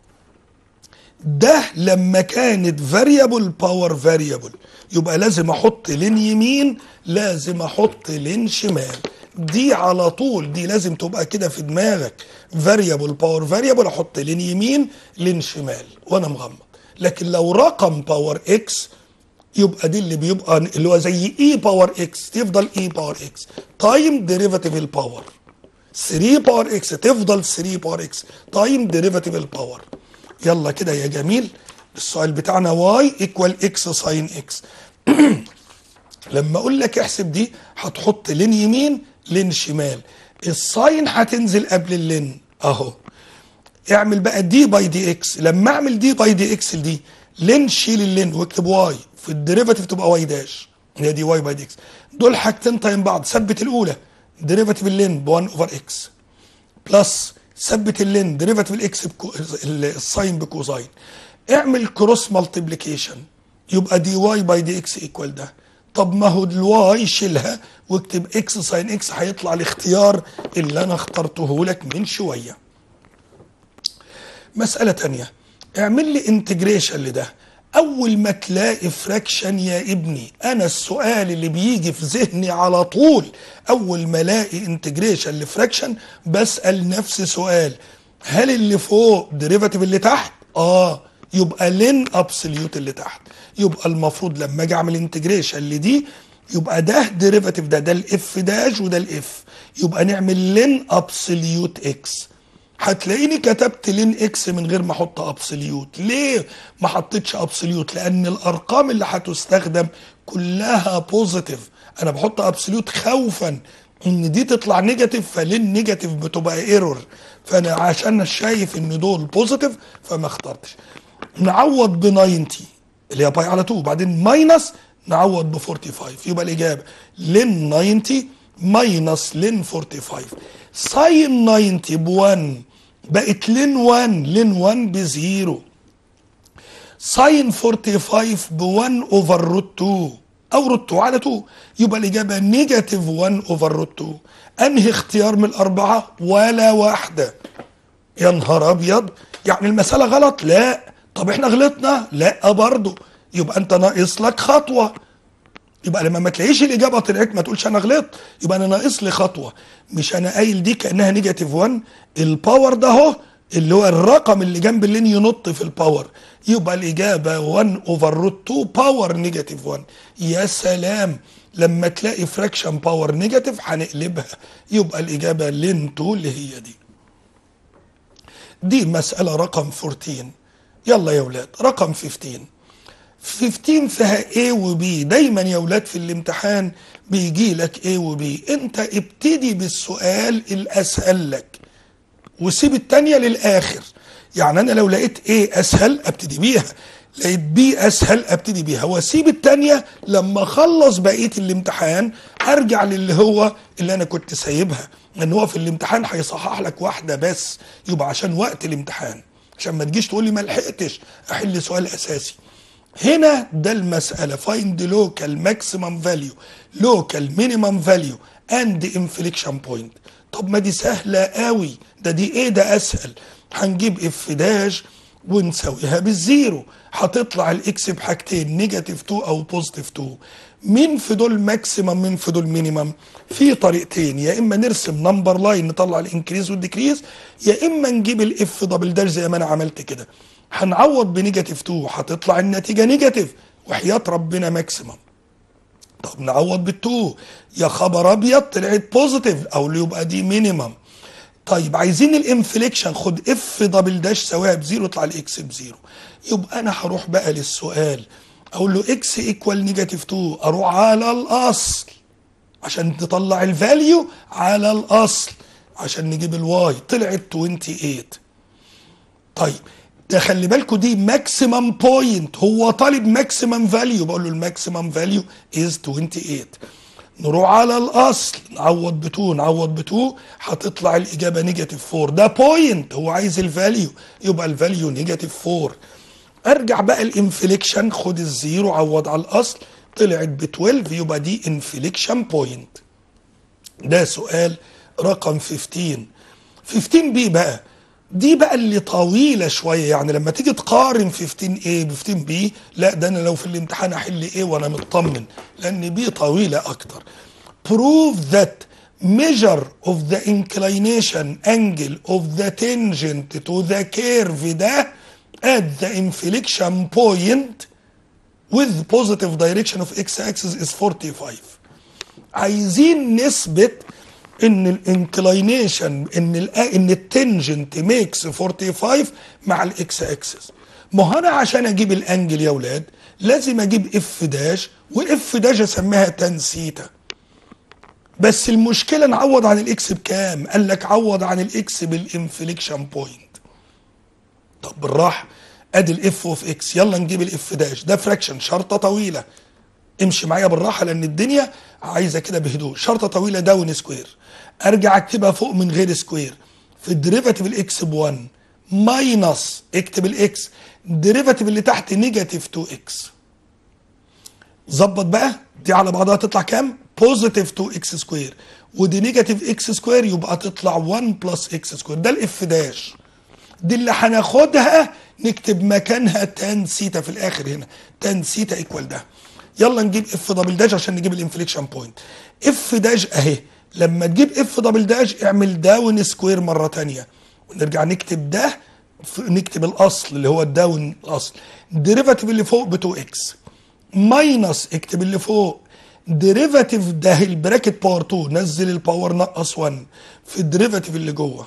ده لما كانت فاريبل باور فاريبل يبقى لازم احط لين يمين لازم احط لين شمال دي على طول دي لازم تبقى كده في دماغك فاريبل باور فاريبل احط لين يمين لين شمال وانا مغمض لكن لو رقم باور اكس يبقى دي اللي بيبقى اللي هو زي اي باور اكس تفضل اي باور اكس تايم ديريفاتيف الباور 3 باور اكس تفضل 3 باور اكس تايم ديريفاتيف الباور يلا كده يا جميل السؤال بتاعنا واي ايكوال اكس ساين اكس لما اقول لك احسب دي هتحط لين يمين لين شمال الساين هتنزل قبل اللين اهو اعمل بقى دي باي دي اكس لما اعمل دي باي دي اكس لدي لين شيل اللين واكتب واي في الديريفاتيف تبقى واي داش هي دي واي باي دي اكس دول حاجتين تايم بعض ثبت الاولى ديريفاتيف اللين ب 1 اوفر اكس بلس ثبت اللين ديريفاتيف الاكس بكو الساين بكوزاين اعمل كروس مالتيبليكيشن يبقى دي واي باي دي اكس ايكوال ده طب ما هو الواي شيلها واكتب اكس ساين اكس هيطلع الاختيار اللي انا اخترته لك من شويه مسألة تانية اعمل لي انتجريشن لده اول ما تلاقي فراكشن يا ابني انا السؤال اللي بيجي في ذهني على طول اول ما الاقي انتجريشن لفراكشن بسال نفسي سؤال هل اللي فوق ديريفاتيف اللي تحت اه يبقى لين ابسوليوت اللي تحت يبقى المفروض لما اجي اعمل انتجريشن لدي يبقى ده ديريفاتيف ده ده الاف داش وده الاف يبقى نعمل لين ابسوليوت اكس هتلاقيني كتبت لين اكس من غير ما احط ابسوليوت ليه ما حطيتش ابسوليوت لان الارقام اللي هتستخدم كلها بوزيتيف انا بحط ابسوليوت خوفا ان دي تطلع نيجاتيف فلين نيجاتيف بتبقى ايرور فانا عشان شايف ان دول بوزيتيف فما اخترتش نعوض ب 90 اللي هي باي على 2 وبعدين ماينس نعوض ب 45 يبقى الاجابه لين 90 ماينس لين 45 ساين 90 ب 1 بقت لين 1 لين 1 بزيرو ساين 45 ب 1 اوفر روت 2 او روت 2 على 2 يبقى الاجابه نيجاتيف 1 اوفر روت 2 انهي اختيار من الاربعه ولا واحده يا نهار ابيض يعني المساله غلط لا طب احنا غلطنا لا برضه يبقى انت ناقص لك خطوه يبقى لما ما تلاقيش الاجابه طلعت ما تقولش انا غلطت يبقى انا ناقص لي خطوه مش انا قايل دي كانها نيجاتيف 1 الباور ده اهو اللي هو الرقم اللي جنب اللين ينط في الباور يبقى الاجابه 1 اوفر روت 2 باور نيجاتيف 1 يا سلام لما تلاقي فراكشن باور نيجاتيف هنقلبها يبقى الاجابه لين 2 اللي هي دي دي مساله رقم 14 يلا يا ولاد رقم 15 15 فيها A و B دايما يا ولاد في الامتحان بيجي لك A و B انت ابتدي بالسؤال الاسهل لك وسيب التانية للاخر يعني انا لو لقيت A اسهل ابتدي بيها لقيت B اسهل ابتدي بيها واسيب التانية لما اخلص بقية الامتحان ارجع للي هو اللي انا كنت سايبها لان هو في الامتحان هيصحح لك واحدة بس يبقى عشان وقت الامتحان عشان ما تجيش تقول لي ما لحقتش احل سؤال اساسي هنا ده المسألة find local maximum value local minimum value and inflection point طب ما دي سهلة قوي ده دي ايه ده اسهل هنجيب اف داش ونساويها بالزيرو هتطلع الاكس بحاجتين نيجاتيف 2 او بوزيتيف 2 مين في دول ماكسيمم مين في دول مينيمم في طريقتين يا اما نرسم نمبر لاين نطلع الانكريز والديكريز يا اما نجيب الاف دبل داش زي ما انا عملت كده هنعوض بنيجاتيف 2 هتطلع النتيجه نيجاتيف وحياه ربنا ماكسيمم طب نعوض بالتو يا خبر ابيض طلعت بوزيتيف او اللي يبقى دي مينيمم طيب عايزين الانفليكشن خد اف دبل داش سواها بزيرو يطلع الاكس بزيرو يبقى انا هروح بقى للسؤال اقول له اكس ايكوال نيجاتيف 2 اروح على الاصل عشان تطلع الفاليو على الاصل عشان نجيب الواي طلعت 28 طيب ده خلي بالكوا دي ماكسيمم بوينت هو طالب ماكسيمم فاليو بقول له الماكسيمم فاليو از 28 نروح على الاصل نعوض ب 2 نعوض ب 2 هتطلع الاجابه نيجاتيف 4 ده بوينت هو عايز الفاليو يبقى الفاليو نيجاتيف 4 ارجع بقى الانفليكشن خد الزيرو عوض على الاصل طلعت ب 12 يبقى دي انفليكشن بوينت ده سؤال رقم 15 15 بي بقى دي بقى اللي طويله شويه يعني لما تيجي تقارن 15 A ب 15 B لا ده انا لو في الامتحان احل A وانا مطمن لان بي طويله اكتر prove that measure of the inclination angle of the tangent to the curve ده at the inflection point with positive direction of x axis is 45 عايزين نثبت ان الانكلينيشن ان ال ان التنجنت ميكس 45 مع الاكس اكسس ما هو انا عشان اجيب الانجل يا اولاد لازم اجيب اف داش والاف داش اسميها تان سيتا بس المشكله نعوض عن الاكس بكام قال لك عوض عن الاكس بالانفليكشن بوينت طب بالراحه ادي الاف اوف اكس يلا نجيب الاف داش ده فراكشن شرطه طويله امشي معايا بالراحه لان الدنيا عايزه كده بهدوء شرطه طويله داون سكوير ارجع اكتبها فوق من غير سكوير في الديريفاتيف الاكس ب 1 ماينس اكتب الاكس الديريفاتيف اللي تحت نيجاتيف 2 اكس ظبط بقى دي على بعضها تطلع كام؟ بوزيتيف 2 اكس سكوير ودي نيجاتيف اكس سكوير يبقى تطلع 1 بلس اكس سكوير ده الاف داش دي اللي هناخدها نكتب مكانها تان سيتا في الاخر هنا تان سيتا ايكوال ده يلا نجيب اف دبل داش عشان نجيب الانفليكشن بوينت اف داش اهي لما تجيب اف دبل داش اعمل داون سكوير مره تانية ونرجع نكتب ده نكتب الاصل اللي هو الداون الاصل الديريفاتيف اللي فوق ب 2 اكس ماينس اكتب اللي فوق ديريفاتيف ده البراكت باور 2 نزل الباور نقص 1 في الديريفاتيف اللي جوه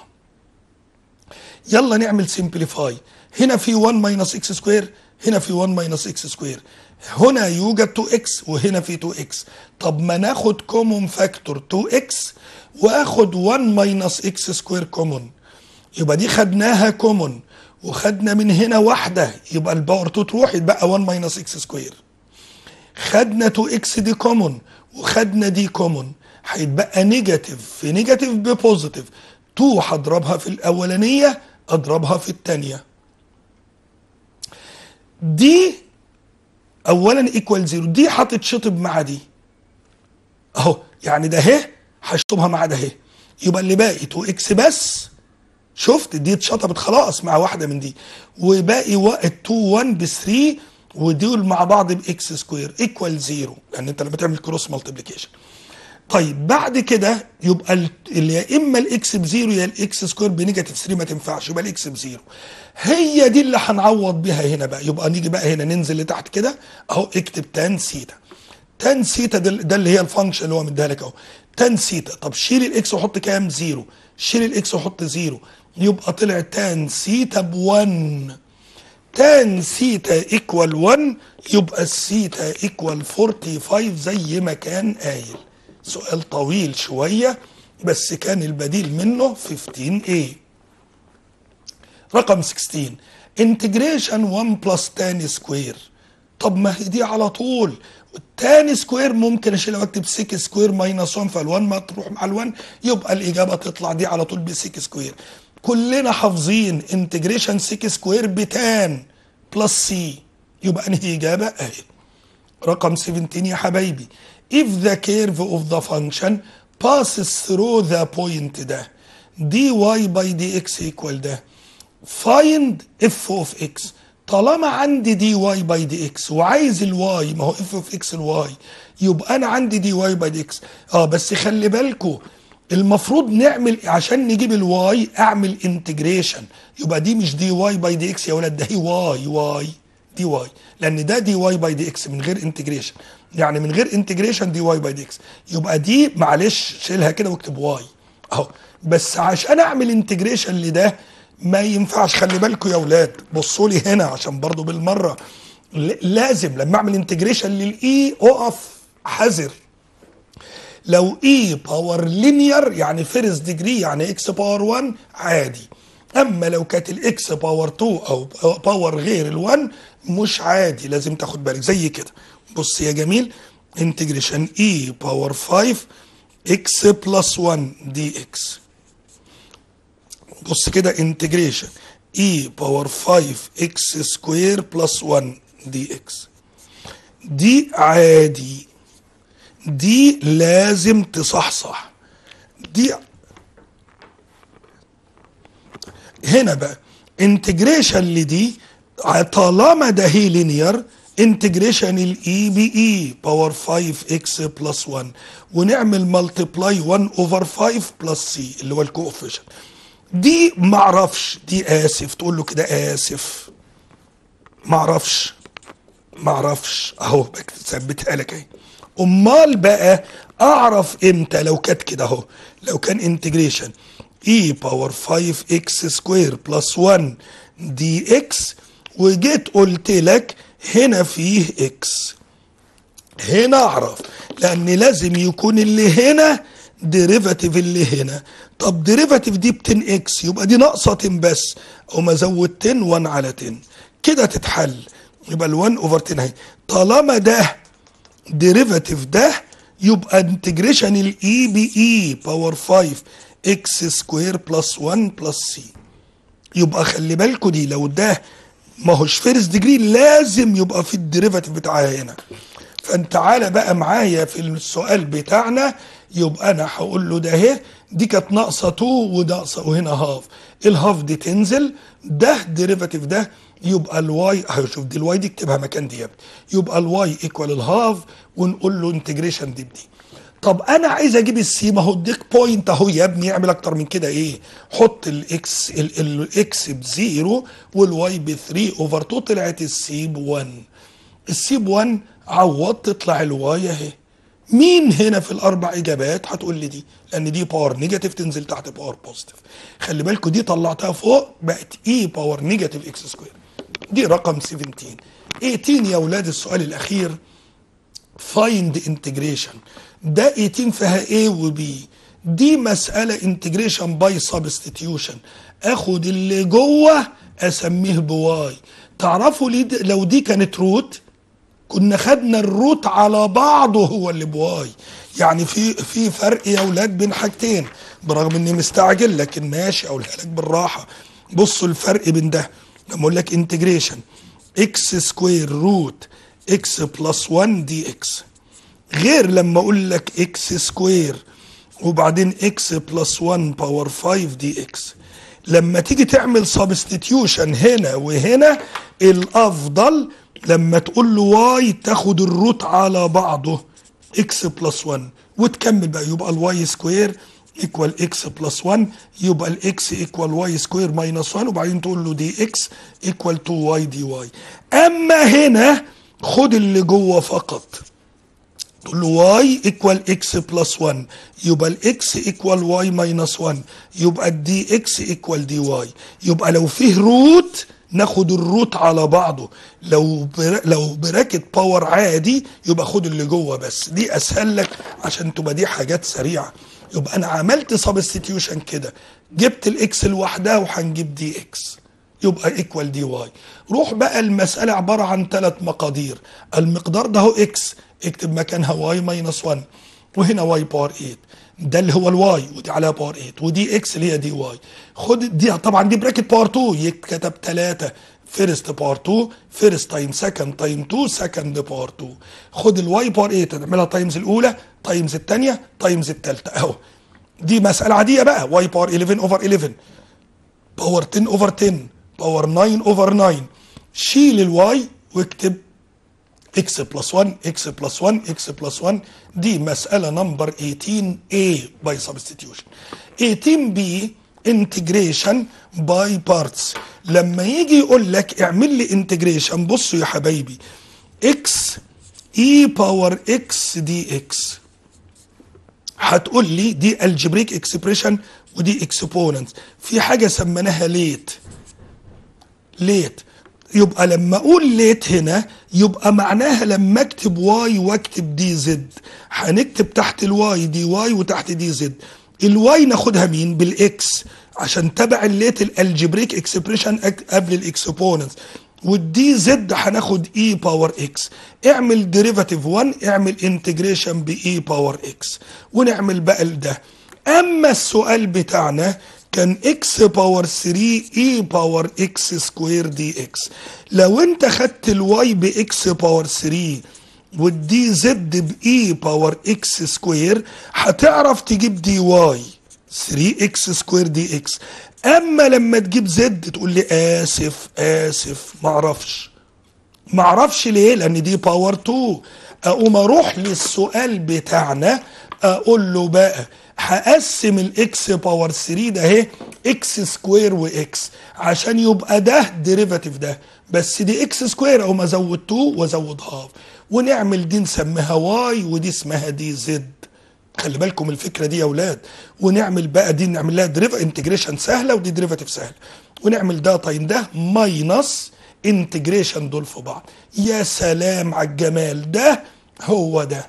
يلا نعمل سمبليفاي هنا في 1 ماينس اكس سكوير هنا في 1 ماينس اكس سكوير هنا يوجد 2 اكس وهنا في 2 اكس طب ما ناخد كومون فاكتور 2 اكس واخد 1 ماينس اكس سكوير كومون يبقى دي خدناها كومون وخدنا من هنا واحده يبقى الباور 2 تروح يتبقى 1 ماينس اكس سكوير خدنا 2 اكس دي كومون وخدنا دي كومون هيتبقى نيجاتيف في نيجاتيف ببوزيتيف 2 هضربها في الاولانيه اضربها في الثانيه دي اولا ايكوال زيرو دي هتتشطب مع دي اهو يعني ده اهي هشطبها مع ده اهي يبقى اللي باقي 2 اكس بس شفت دي اتشطبت خلاص مع واحده من دي وباقي وقت 2 1 ب 3 ودول مع بعض باكس سكوير ايكوال زيرو لان انت لما تعمل كروس مالتيبليكيشن طيب بعد كده يبقى ال- يا اما الاكس بزيرو يا الاكس سكوير بنيجاتيف 3 ما تنفعش يبقى الاكس بزيرو هي دي اللي هنعوض بيها هنا بقى يبقى نيجي بقى هنا ننزل لتحت كده اهو اكتب تان سيتا تان سيتا ده, ده اللي هي الفانكشن اللي هو مديها لك اهو تان سيتا طب شيل الاكس وحط كام زيرو شيل الاكس وحط زيرو يبقى طلع تان سيتا ب 1 تان سيتا ايكوال 1 يبقى السيتا ايكوال 45 زي ما كان قايل سؤال طويل شوية بس كان البديل منه 15A رقم 16 انتجريشن 1 بلس تان سكوير طب ما هي دي على طول التاني سكوير ممكن اشيلها واكتب سيك سكوير ماينس 1 فال1 ما تروح مع ال1 يبقى الاجابه تطلع دي على طول بسيك سكوير كلنا حافظين انتجريشن سيك سكوير بتان بلس سي يبقى انهي اجابه اهي رقم 17 يا حبايبي if the curve of the function passes through the point ده dy by dx equal ده find f of x طالما عندي دي واي باي دي اكس وعايز الواي ما هو اف اوف اكس الواي يبقى انا عندي دي واي باي دي اكس اه بس خلي بالكم المفروض نعمل عشان نجيب الواي اعمل انتجريشن يبقى دي مش دي واي باي دي اكس يا ولاد ده هي واي واي دي واي لان ده دي واي باي دي اكس من غير انتجريشن يعني من غير انتجريشن دي واي باي دي اكس يبقى دي معلش شيلها كده واكتب واي اهو بس عشان اعمل انتجريشن لده ما ينفعش خلي بالكم يا اولاد بصوا لي هنا عشان برضو بالمره لازم لما اعمل انتجريشن للاي اقف حذر لو اي باور لينير يعني فيرست ديجري يعني اكس باور 1 عادي اما لو كانت الاكس باور 2 او باور غير ال1 مش عادي لازم تاخد بالك زي كده بص يا جميل انتجريشن اي باور 5 اكس بلس 1 دي اكس بص كده انتجريشن اي باور 5 اكس سكوير بلس 1 دي اكس دي عادي دي لازم تصحصح دي هنا بقى انتجريشن لدي طالما ده هي لينير انتجريشن الاي بي اي باور 5 اكس بلس 1 ونعمل ملتبلاي 1 اوفر 5 بلس سي اللي هو الكوفيشن دي معرفش دي اسف تقول له كده اسف معرفش معرفش اهو بثبتها لك اهي امال بقى اعرف امتى لو كانت كده اهو لو كان انتجريشن اي باور 5 اكس سكوير بلس 1 دي اكس وجيت قلت لك هنا فيه اكس هنا اعرف لان لازم يكون اللي هنا ديريفاتيف اللي هنا طب ديريفاتيف دي ب 10 اكس يبقى دي ناقصه 10 بس او ما زود 10 1 على 10 كده تتحل يبقى ال 1 اوفر 10 اهي طالما ده ديريفاتيف ده يبقى انتجريشن الاي بي اي باور 5 اكس سكوير بلس 1 بلس سي يبقى خلي بالكوا دي لو ده ما هوش فيرست ديجري لازم يبقى في الديريفاتيف بتاعها هنا فانت تعالى بقى معايا في السؤال بتاعنا يبقى انا هقول له ده اهي دي كانت ناقصه 2 وناقصه وهنا هاف الهاف دي تنزل ده ديريفاتيف ده يبقى الواي اهو شوف دي الواي دي اكتبها مكان دي يا ابني يبقى الواي ايكوال الهاف ونقول له انتجريشن دي بدي طب انا عايز اجيب السي ما هو اديك بوينت اهو يا ابني اعمل اكتر من كده ايه حط الاكس الاكس بزيرو والواي ب 3 اوفر 2 طلعت السي ب 1 السي ب 1 عوض تطلع الواي اهي مين هنا في الاربع اجابات هتقول لي دي لان دي باور نيجاتيف تنزل تحت باور بوزيتيف خلي بالكوا دي طلعتها فوق بقت اي باور نيجاتيف اكس سكوير دي رقم 17 18 يا اولاد السؤال الاخير فايند انتجريشن ده 18 فيها A و B دي مسألة انتجريشن باي سبستيتيوشن اخد اللي جوه اسميه بواي تعرفوا ليه دي لو دي كانت روت كنا خدنا الروت على بعضه هو اللي بواي يعني في في فرق يا اولاد بين حاجتين برغم اني مستعجل لكن ماشي اقولها لك بالراحه بصوا الفرق بين ده لما اقول لك انتجريشن اكس سكوير روت اكس بلس 1 دي اكس غير لما اقول لك اكس سكوير وبعدين اكس بلس 1 باور 5 دي اكس لما تيجي تعمل سبستيتيوشن هنا وهنا الافضل لما تقول له واي تاخد الروت على بعضه اكس بلس 1 وتكمل بقى يبقى الواي سكوير ايكوال اكس بلس 1 يبقى الاكس ايكوال واي سكوير ماينس 1 وبعدين تقول له دي اكس ايكوال 2 واي دي واي اما هنا خد اللي جوه فقط تقول له واي ايكوال اكس بلس 1 يبقى الاكس ايكوال واي ماينس 1 يبقى الدي اكس ايكوال دي واي يبقى لو فيه روت ناخد الروت على بعضه لو بر... لو براكت باور عادي يبقى خد اللي جوه بس دي اسهل لك عشان تبقى دي حاجات سريعه يبقى انا عملت سبستيتيوشن كده جبت الاكس لوحدها وهنجيب دي اكس يبقى ايكوال دي واي روح بقى المساله عباره عن ثلاث مقادير المقدار ده هو اكس اكتب مكانها واي ماينس 1 وهنا واي باور 8 ده اللي هو الواي ودي عليها باور 8 ودي اكس اللي هي دي واي خد دي طبعا دي براكت باور 2 يتكتب 3 فيرست باور 2 فيرست تايم سكند تايم 2 سكند باور 2 خد الواي باور 8 تعملها تايمز الاولى تايمز الثانيه تايمز الثالثه اهو دي مساله عاديه بقى واي باور 11 اوفر 11 باور 10 اوفر 10 باور 9 اوفر 9 شيل الواي واكتب اكس بلس 1 اكس بلس 1 اكس بلس 1 دي مسألة نمبر 18A باي سبستيتيوشن 18B انتجريشن باي بارتس لما يجي يقول لك اعمل لي انتجريشن بصوا يا حبايبي اكس اي باور اكس دي اكس هتقول لي دي الجبريك اكسبريشن ودي اكسبوننت في حاجه سميناها ليت ليت يبقى لما اقول ليت هنا يبقى معناها لما اكتب واي واكتب دي زد هنكتب تحت الواي دي واي وتحت دي زد الواي ناخدها مين بالاكس عشان تبع الليت الالجبريك اكسبريشن قبل الاكسبوننت والدي زد هناخد اي باور اكس اعمل ديريفاتيف 1 اعمل انتجريشن باي باور اكس ونعمل بقى ده اما السؤال بتاعنا كان اكس باور 3 اي باور اكس سكوير دي اكس لو انت خدت الواي باكس باور 3 والدي زد باي باور اكس سكوير هتعرف تجيب دي واي 3 اكس سكوير دي اكس اما لما تجيب زد تقول لي اسف اسف معرفش معرفش ليه لان دي باور 2 اقوم اروح للسؤال بتاعنا اقول له بقى هقسم الاكس باور 3 ده اهي اكس سكوير واكس عشان يبقى ده ديريفاتيف ده بس دي اكس سكوير اقوم ازود 2 وازود هاف ونعمل دي نسميها واي ودي اسمها دي زد خلي بالكم الفكره دي يا اولاد ونعمل بقى دي نعمل لها ديريف انتجريشن سهله ودي ديريفاتيف سهله ونعمل ده تايم ده ماينس انتجريشن دول في بعض يا سلام على الجمال ده هو ده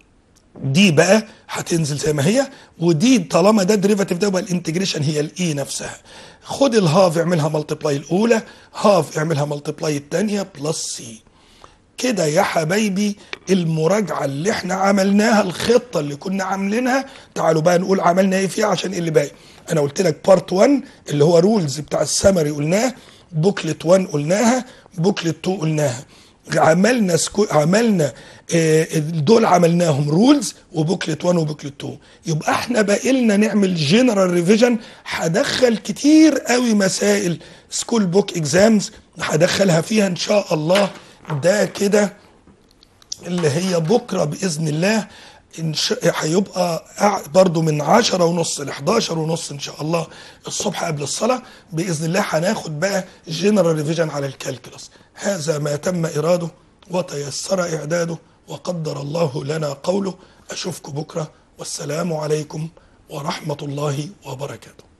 دي بقى هتنزل زي ما هي ودي طالما ده ديريفاتيف ده يبقى الانتجريشن هي الاي نفسها خد الهاف اعملها ملتبلاي الاولى هاف اعملها ملتبلاي الثانيه بلس سي كده يا حبايبي المراجعه اللي احنا عملناها الخطه اللي كنا عاملينها تعالوا بقى نقول عملنا ايه فيها عشان اللي باقي انا قلت لك بارت 1 اللي هو رولز بتاع السمري قلناه بوكلت 1 قلناها بوكلت 2 قلناها عملنا سكو عملنا آه دول عملناهم رولز وبوكلت 1 وبوكلت 2 يبقى احنا باقي لنا نعمل جنرال ريفيجن هدخل كتير قوي مسائل سكول بوك اكزامز هدخلها فيها ان شاء الله ده كده اللي هي بكره باذن الله إن شاء هيبقى برضو من عشرة ونص ل 11 ونص ان شاء الله الصبح قبل الصلاه باذن الله هناخد بقى جنرال ريفيجن على الكالكولس هذا ما تم اراده وتيسر اعداده وقدر الله لنا قوله اشوفكم بكره والسلام عليكم ورحمه الله وبركاته